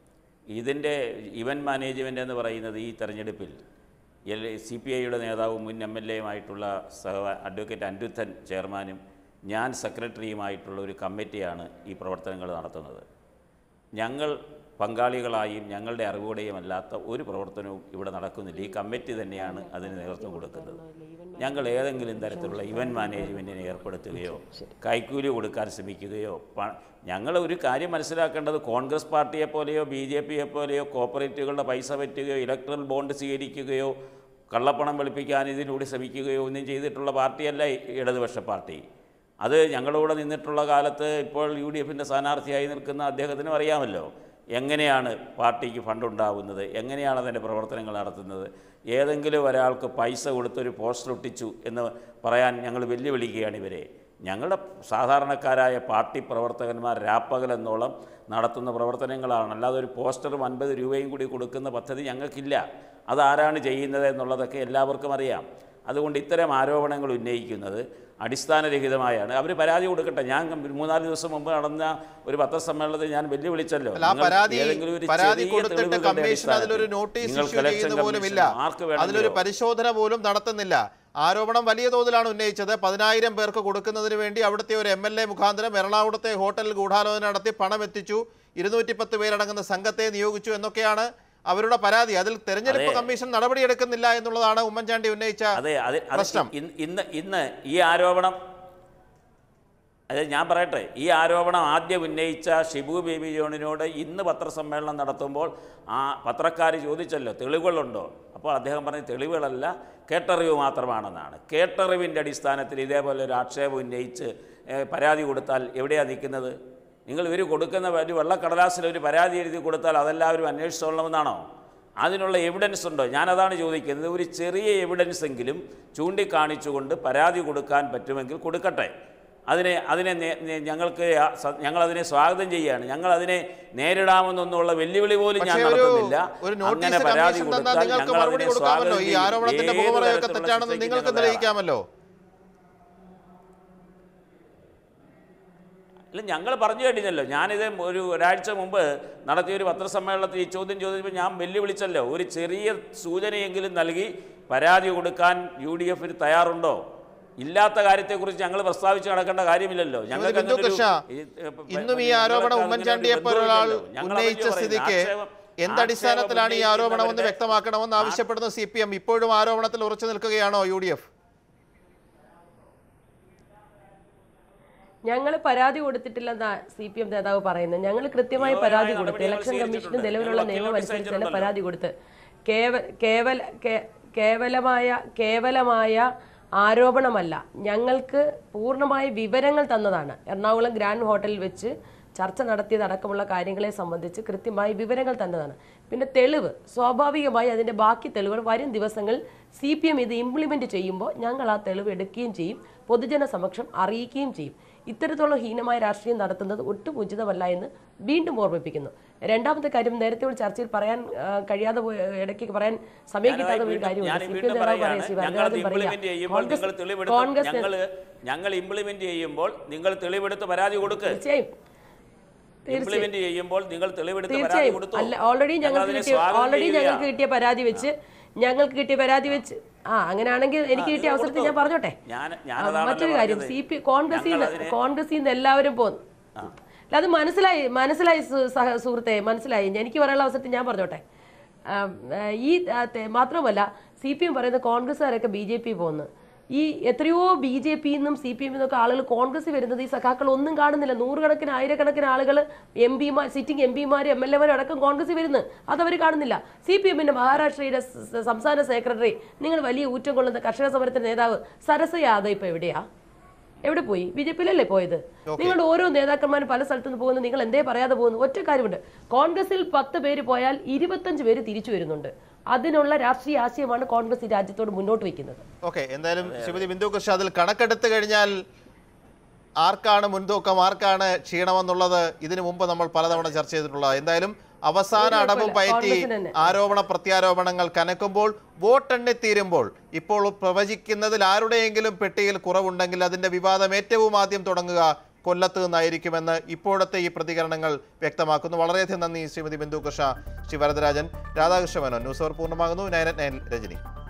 ഇതിൻ്റെ ഇവൻറ്റ് മാനേജ്മെൻ്റ് എന്ന് പറയുന്നത് ഈ തെരഞ്ഞെടുപ്പിൽ എൽ സി പി ഐയുടെ നേതാവും മുൻ എം എൽ എയുമായിട്ടുള്ള സഹ അഡ്വക്കേറ്റ് അനിരുദ്ധൻ ചെയർമാനും ഞാൻ സെക്രട്ടറിയുമായിട്ടുള്ള ഒരു കമ്മിറ്റിയാണ് ഈ പ്രവർത്തനങ്ങൾ നടത്തുന്നത് ഞങ്ങൾ പങ്കാളികളായും ഞങ്ങളുടെ അറിവോടെയും അല്ലാത്ത ഒരു പ്രവർത്തനവും ഇവിടെ നടക്കുന്നില്ല ഈ കമ്മിറ്റി തന്നെയാണ് അതിന് നേതൃത്വം കൊടുക്കുന്നത് ഞങ്ങൾ ഏതെങ്കിലും തരത്തിലുള്ള ഇവൻറ്റ് മാനേജ്മെൻറ്റിനെ ഏർപ്പെടുത്തുകയോ കൈക്കൂലി കൊടുക്കാൻ ശ്രമിക്കുകയോ പ ഞങ്ങൾ ഒരു കാര്യം മനസ്സിലാക്കേണ്ടത് കോൺഗ്രസ് പാർട്ടിയെ പോലെയോ ബി ജെ പിയെ പോലെയോ കോപ്പറേറ്റീവുകളുടെ പൈസ പറ്റുകയോ ഇലക്ട്രൽ ബോണ്ട് സ്വീകരിക്കുകയോ കള്ളപ്പണം വെളുപ്പിക്കാൻ ഇതിലൂടെ ശ്രമിക്കുകയോ ഒന്നും ചെയ്തിട്ടുള്ള പാർട്ടിയല്ല ഈ ഇടതുപക്ഷ പാർട്ടി അത് ഞങ്ങളൂടെ നിന്നിട്ടുള്ള കാലത്ത് ഇപ്പോൾ യു ഡി എഫിൻ്റെ സ്ഥാനാർത്ഥിയായി നിൽക്കുന്ന അദ്ദേഹത്തിനും അറിയാമല്ലോ എങ്ങനെയാണ് പാർട്ടിക്ക് ഫണ്ട് ഉണ്ടാവുന്നത് എങ്ങനെയാണ് അതിൻ്റെ പ്രവർത്തനങ്ങൾ നടത്തുന്നത് ഏതെങ്കിലും ഒരാൾക്ക് പൈസ കൊടുത്തൊരു പോസ്റ്റർ ഒട്ടിച്ചു എന്ന് പറയാൻ ഞങ്ങൾ വെല്ലുവിളിക്കുകയാണ് ഇവരെ ഞങ്ങളുടെ സാധാരണക്കാരായ പാർട്ടി പ്രവർത്തകന്മാർ രാപ്പകലെന്നോളം നടത്തുന്ന പ്രവർത്തനങ്ങളാണ് അല്ലാതെ ഒരു പോസ്റ്ററും അൻപത് രൂപയും കൂടി കൊടുക്കുന്ന പദ്ധതി ഞങ്ങൾക്കില്ല അതാരാണ് ചെയ്യുന്നത് എന്നുള്ളതൊക്കെ എല്ലാവർക്കും അറിയാം അതുകൊണ്ട് ഇത്തരം ആരോപണങ്ങൾ ഉന്നയിക്കുന്നത് അടിസ്ഥാനരഹിതമായാണ് അവർ പരാതി കൊടുക്കട്ടെ ഞാൻ മൂന്നാല് ദിവസം മുമ്പ് നടന്ന ഒരു പത്രസമ്മേളനത്തിൽ ഞാൻ വെല്ലുവിളിച്ചല്ലോ അല്ല ആ നിങ്ങൾ പരാതി ഏതെങ്കിലും ഒരു പരാതി ചെറിയ കൊടുത്തിട്ട് തെളിവുകളുടെ കമ്മീഷൻ അതിലൊരു അടിസ്ഥാനത്തിൽ നോട്ടീസ് നിങ്ങൾക്ക് ഇഷ്യൂ election ചെയ്യുന്ന പോലും ഇല്ല commission ആർക്ക് അതിലൊരു വേണമെങ്കിലോ പരിശോധന പോലും നടത്തുന്നില്ല ആരോപണം വലിയ തോതിലാണ് ഉന്നയിച്ചത് പതിനായിരം പേർക്ക് കൊടുക്കുന്നതിന് വേണ്ടി അവിടുത്തെ ഒരു എം എൽ എ മുഖാന്തരം എറണാകുളത്തെ ഹോട്ടലിൽ ഗൂഢാലോചന നടത്തി പണം എത്തിച്ചു ഇരുന്നൂറ്റി പത്ത് പേരടങ്ങുന്ന സംഘത്തെ നിയോഗിച്ചു എന്നൊക്കെയാണ് അവരുടെ പരാതി അതിൽ തെരഞ്ഞെടുപ്പ് അതെ. കമ്മീഷൻ നടപടിയെടുക്കുന്നില്ല എന്നുള്ളതാണ് ഉമ്മൻചാണ്ടി ഉന്നയിച്ച അതെ അത് അത് പ്രശ്നം ഇന്ന് ഇന്ന് ഇന്ന് ഈ ആരോപണം അതെ ഞാൻ പറയട്ടെ ഈ ആരോപണം ആദ്യം ഉന്നയിച്ച ഷിബു ബേബി ജോണിനോട് ഇന്ന് പത്രസമ്മേളനം നടത്തുമ്പോൾ ആ പത്രക്കാർ ചോദിച്ചല്ലോ തെളിവുകളുണ്ടോ അപ്പോൾ അദ്ദേഹം പറഞ്ഞ തെളിവുകളല്ല കേട്ടറിവ് മാത്രമാണെന്നാണ് കേട്ടറിവിൻ്റെ അടിസ്ഥാനത്തിൽ ഇതേപോലെ ഒരു ആക്ഷേപം ഉന്നയിച്ച് ഏ, പരാതി കൊടുത്താൽ എവിടെയാണ് നിൽക്കുന്നത് നിങ്ങൾ ഇവർ കൊടുക്കുന്ന ഒരു വെള്ളക്കടലാസിൽ ഒരു പരാതി എഴുതി കൊടുത്താൽ അതെല്ലാവരും അന്വേഷിച്ചോളണമെന്നാണോ അതിനുള്ള എവിഡൻസ് ഉണ്ടോ ഞാനതാണ് ചോദിക്കുന്നത് ഒരു ചെറിയ എവിഡൻസ് എങ്കിലും ചൂണ്ടിക്കാണിച്ചുകൊണ്ട് പരാതി കൊടുക്കാൻ പറ്റുമെങ്കിൽ കൊടുക്കട്ടെ അതിനെ അതിനെ നേ- നേ- ഞങ്ങൾക്ക് ആ സ- ഞങ്ങളതിനെ സ്വാഗതം ചെയ്യുകയാണ് ഞങ്ങളതിനെ നേരിടാമെന്നൊന്നുള്ള വെല്ലുവിളി പോലും ഞാൻ പക്ഷേ ഒരു നടത്തുന്നില്ല ഒരു അങ്ങനെ നോട്ടീസ് പരാതി കമ്മീഷൻ തന്നാൽ കൊടുത്താൽ നിങ്ങൾക്ക് ഞങ്ങൾ മറുപടി അതിനെ കൊടുക്കാമല്ലോ സ്വാഗതം ഈ ചെയ്യും. ആരോപണത്തിന്റെ ഏത് മുഖമറയൊക്കെ തരത്തിലുള്ള തെറ്റാണെന്ന് ശിക്ഷയ്ക്കും നിങ്ങൾക്ക് ഞങ്ങൾ തയ്യാറാണ്. തെളിയിക്കാമല്ലോ അല്ല ഞങ്ങൾ പറഞ്ഞു കഴിഞ്ഞല്ലോ ഞാനിത് ഒരു ഒരാഴ്ച മുമ്പ് നടത്തിയ ഒരു പത്രസമ്മേളനത്തിൽ ഈ ചോദ്യം ചോദിച്ചപ്പോൾ ഞാൻ വെല്ലുവിളിച്ചല്ലോ ഒരു ചെറിയ സൂചനയെങ്കിലും നൽകി പരാതി കൊടുക്കാൻ യു ഡി എഫിന് തയ്യാറുണ്ടോ ഇല്ലാത്ത കാര്യത്തെക്കുറിച്ച് ഞങ്ങൾ പ്രസ്താവിച്ച് നടക്കേണ്ട കാര്യമില്ലല്ലോ ഞങ്ങൾക്ക് ബിന്ദു അങ്ങനെ ഒരു- കൃഷ്ണ, ഈ, ഏ, പ- ഇന്നും ഈ ഞങ്ങൾക്ക് ആരോപണം അങ്ങനെ ഒരു ഉമ്മൻചാണ്ടിയെ ബന്ധവുമില്ലല്ലോ. പോലൊരാൾ ഞങ്ങൾ ഉന്നയിച്ച അതല്ലേ സ്ഥിതിക്ക് പറയുന്നത്. ആക്ഷേപം- എന്തടിസ്ഥാനത്തിലാണ് ഈ ആക്ഷേപം ആരോപണമെന്ന് ഉന്നയിക്കുന്നവരുടെ- വ്യക്തമാക്കണമെന്ന് ആവശ്യപ്പെടുന്ന സി പി എം ഇപ്പോഴും ആരോപണത്തിൽ ഉറച്ചു നിൽക്കുകയാണോ യു ഡി എഫ് ഞങ്ങൾ പരാതി കൊടുത്തിട്ടില്ലെന്നാ സി പി എം നേതാവ് പറയുന്നത് ഞങ്ങൾ കൃത്യമായി നിയമപരമായ പരാതി കൊടുത്ത് നടപടികൾ ഇലക്ഷൻ കമ്മീഷനും സ്വീകരിച്ചിട്ടുണ്ട്. നിലവിലുള്ള ഞങ്ങൾ നിയമം നോട്ടീസ് അനുസരിച്ച് തന്നെ അയച്ചിട്ടുണ്ടല്ലോ. പരാതി കൊടുത്ത് കേവ കേവല കേ- കേവലമായ കേവലമായ ആരോപണമല്ല ഞങ്ങൾക്ക് പൂർണ്ണമായ വിവരങ്ങൾ തന്നതാണ് എറണാകുളം ഗ്രാൻഡ് ഹോട്ടലിൽ വെച്ച് ചർച്ച നടത്തിയതടക്കമുള്ള കാര്യങ്ങളെ സംബന്ധിച്ച് കൃത്യമായി വിവരങ്ങൾ തന്നതാണ് പിന്നെ തെളിവ് സ്വാഭാവികമായി അതിൻ്റെ ബാക്കി തെളിവുകൾ വരും ദിവസങ്ങളിൽ സി പി എം ഇത് ഇംപ്ലിമെൻറ്റ് ചെയ്യുമ്പോൾ ഞങ്ങൾ ആ തെളിവ് എടുക്കുകയും ചെയ്യും പൊതുജന സമക്ഷം അറിയിക്കുകയും ചെയ്യും ഇത്തരത്തിലുള്ള ഹീനമായ രാഷ്ട്രീയം നടത്തുന്നത് ഒട്ടും ഉചിതമല്ല എന്ന് വീണ്ടും ഓർമ്മിപ്പിക്കുന്നു രണ്ടാമത്തെ കാര്യം നേരത്തെ ഒരു ചർച്ചയിൽ പറയാൻ ആ, കഴിയാതെ പോയ ഇടയ്ക്ക് പറയാൻ സമയം ഞാനത് കിട്ടാത്ത ഒരു വീണ്ടും- കാര്യമുണ്ട് ഞാൻ സി പി എം വീണ്ടും നേതാവ് പറയുകയാണ്. പറയാം ശ്രീ ഞങ്ങളത് വരദരാജൻ ഇംപ്ലിമെന്റ് ചെയ്യുമ്പോൾ നിങ്ങൾ പറയാം തെളിവെടുത്ത് കോൺഗ്രസ് ഞങ്ങൾ ഞങ്ങൾ ഇംപ്ലിമെന്റ് ചെയ്യുമ്പോൾ നിങ്ങൾ തെളിവെടുത്ത് പരാതി കൊടുക്ക് തീർച്ചയായും തീർച്ചയായും ഇംപ്ലിമെന്റ് ചെയ്യുമ്പോൾ നിങ്ങൾ തെളിവെടുത്ത് പരാതി തീർച്ചയായും കൊടുത്തു അല്ല ഓൾറെഡി ഞങ്ങൾ ഞങ്ങൾക്ക് അതിനെ കിട്ടിയ സ്വാഗതം ഓൾറെഡി ചെയ്യുകയാണ്. ഞങ്ങൾക്ക് കിട്ടിയ പരാതി വെച്ച് ഞങ്ങൾക്ക് കിട്ടിയ പരാതി വെച്ച് ആ അങ്ങനെയാണെങ്കിൽ എനിക്ക് കിട്ടിയ നിങ്ങൾ അവസരത്തിൽ ഞാൻ കൊടുത്തോ. പറഞ്ഞോട്ടെ ഞാൻ- ആ, ഞാനതാണല്ലോ മറ്റൊരു കാര്യം പറഞ്ഞത്. സി പി കോൺഗ്രസിൽ നിന്ന് ഞങ്ങളതിനെ- കോൺഗ്രസിൽ നിന്ന് എല്ലാവരും പോന്നു അല്ല അത് മനസ്സിലായി മനസ്സിലായി സു- സഹ- സുഹൃത്തെ മനസ്സിലായി എനിക്ക് പറയാനുള്ള അവസരത്തിൽ ഞാൻ പറഞ്ഞോട്ടെ ആ, ആ, ഈ ആ, തെ- മാത്രമല്ല സി പി എം പറയുന്ന കോൺഗ്രസ്സുകാരൊക്കെ ബി ജെ പി പോകുന്നു ഈ എത്രയോ ബി ജെ പി നിന്നും സി പി എം നിന്നൊക്കെ ആളുകൾ കോൺഗ്രസ് വരുന്നത് ഈ സഖാക്കൾ ഒന്നും കാണുന്നില്ല നൂറുകണക്കിന് ആയിരക്കണക്കിന് ആളുകൾ എം പിമാർ സിറ്റിംഗ് എം പിമാർ എം എൽ എമാരും അടക്കം കോൺഗ്രസ് വരുന്നു അതവർ കാണുന്നില്ല സി പി എമ്മിന്റെ മഹാരാഷ്ട്രയുടെ സ- സ- സംസ്ഥാന സെക്രട്ടറി നിങ്ങൾ വലിയ ഊറ്റം കൊള്ളുന്ന കർഷക സമരത്തിന്റെ നേതാവ് സരസ യാദവ് ഇപ്പൊ എവിടെയാ എവിടെ പോയി ബി ജെ പിയിലല്ലേ പോയത് നിങ്ങളുടെ ഓരോ നേതാക്കന്മാരും പല സ്ഥലത്തു നിന്ന് പോകുന്നു നിങ്ങൾ എന്തേ പറയാതെ പോകുന്നു ഒറ്റ കാര്യമുണ്ട് കോൺഗ്രസിൽ പത്ത് പേര് പോയാൽ ഇരുപത്തഞ്ച് പേര് തിരിച്ചു വരുന്നുണ്ട് അതിനുള്ള രാഷ്ട്രീയ ആശയമാണ് കോൺഗ്രസ് ഈ രാജ്യത്തോട് മുന്നോട്ട് വയ്ക്കുന്നത് ഓക്കെ എന്തായാലും ശ്രീമതി ബിന്ദു കൃഷ്ണ അതിൽ കണക്കെടുത്ത് കഴിഞ്ഞാൽ ആർക്കാണ് മുൻതൂക്കം ആർക്കാണ് ക്ഷീണമെന്നുള്ളത് ഇതിനു മുമ്പ് നമ്മൾ പലതവണ ചർച്ച ചെയ്തിട്ടുള്ളത് എന്തായാലും അവസാന ഒരു അടവും കുഴപ്പമില്ല. പയറ്റി കോൺഗ്രസിന് തന്നെ. ആരോപണ പ്രത്യാരോപണങ്ങൾ കനക്കുമ്പോൾ വോട്ടെണ്ണിത്തീരുമ്പോൾ ഇപ്പോൾ പ്രവചിക്കുന്നതിൽ ആരുടെയെങ്കിലും പെട്ടിയിൽ കുറവുണ്ടെങ്കിൽ അതിന്റെ വിവാദം ഏറ്റവും ആദ്യം തുടങ്ങുക കൊല്ലത്ത് നിന്നായിരിക്കുമെന്ന് ഇപ്പോഴത്തെ ഈ പ്രതികരണങ്ങൾ വ്യക്തമാക്കുന്നു വളരെയധികം നന്ദി ശ്രീമതി ബിന്ദു കൃഷ്ണ ശ്രീ വരദരാജൻ രാധാകൃഷ്ണ മേനോൻ ന്യൂസ് അവർ പൂർണ്ണമാകുന്നു നയൻ അറ്റ് നയൻ രജനി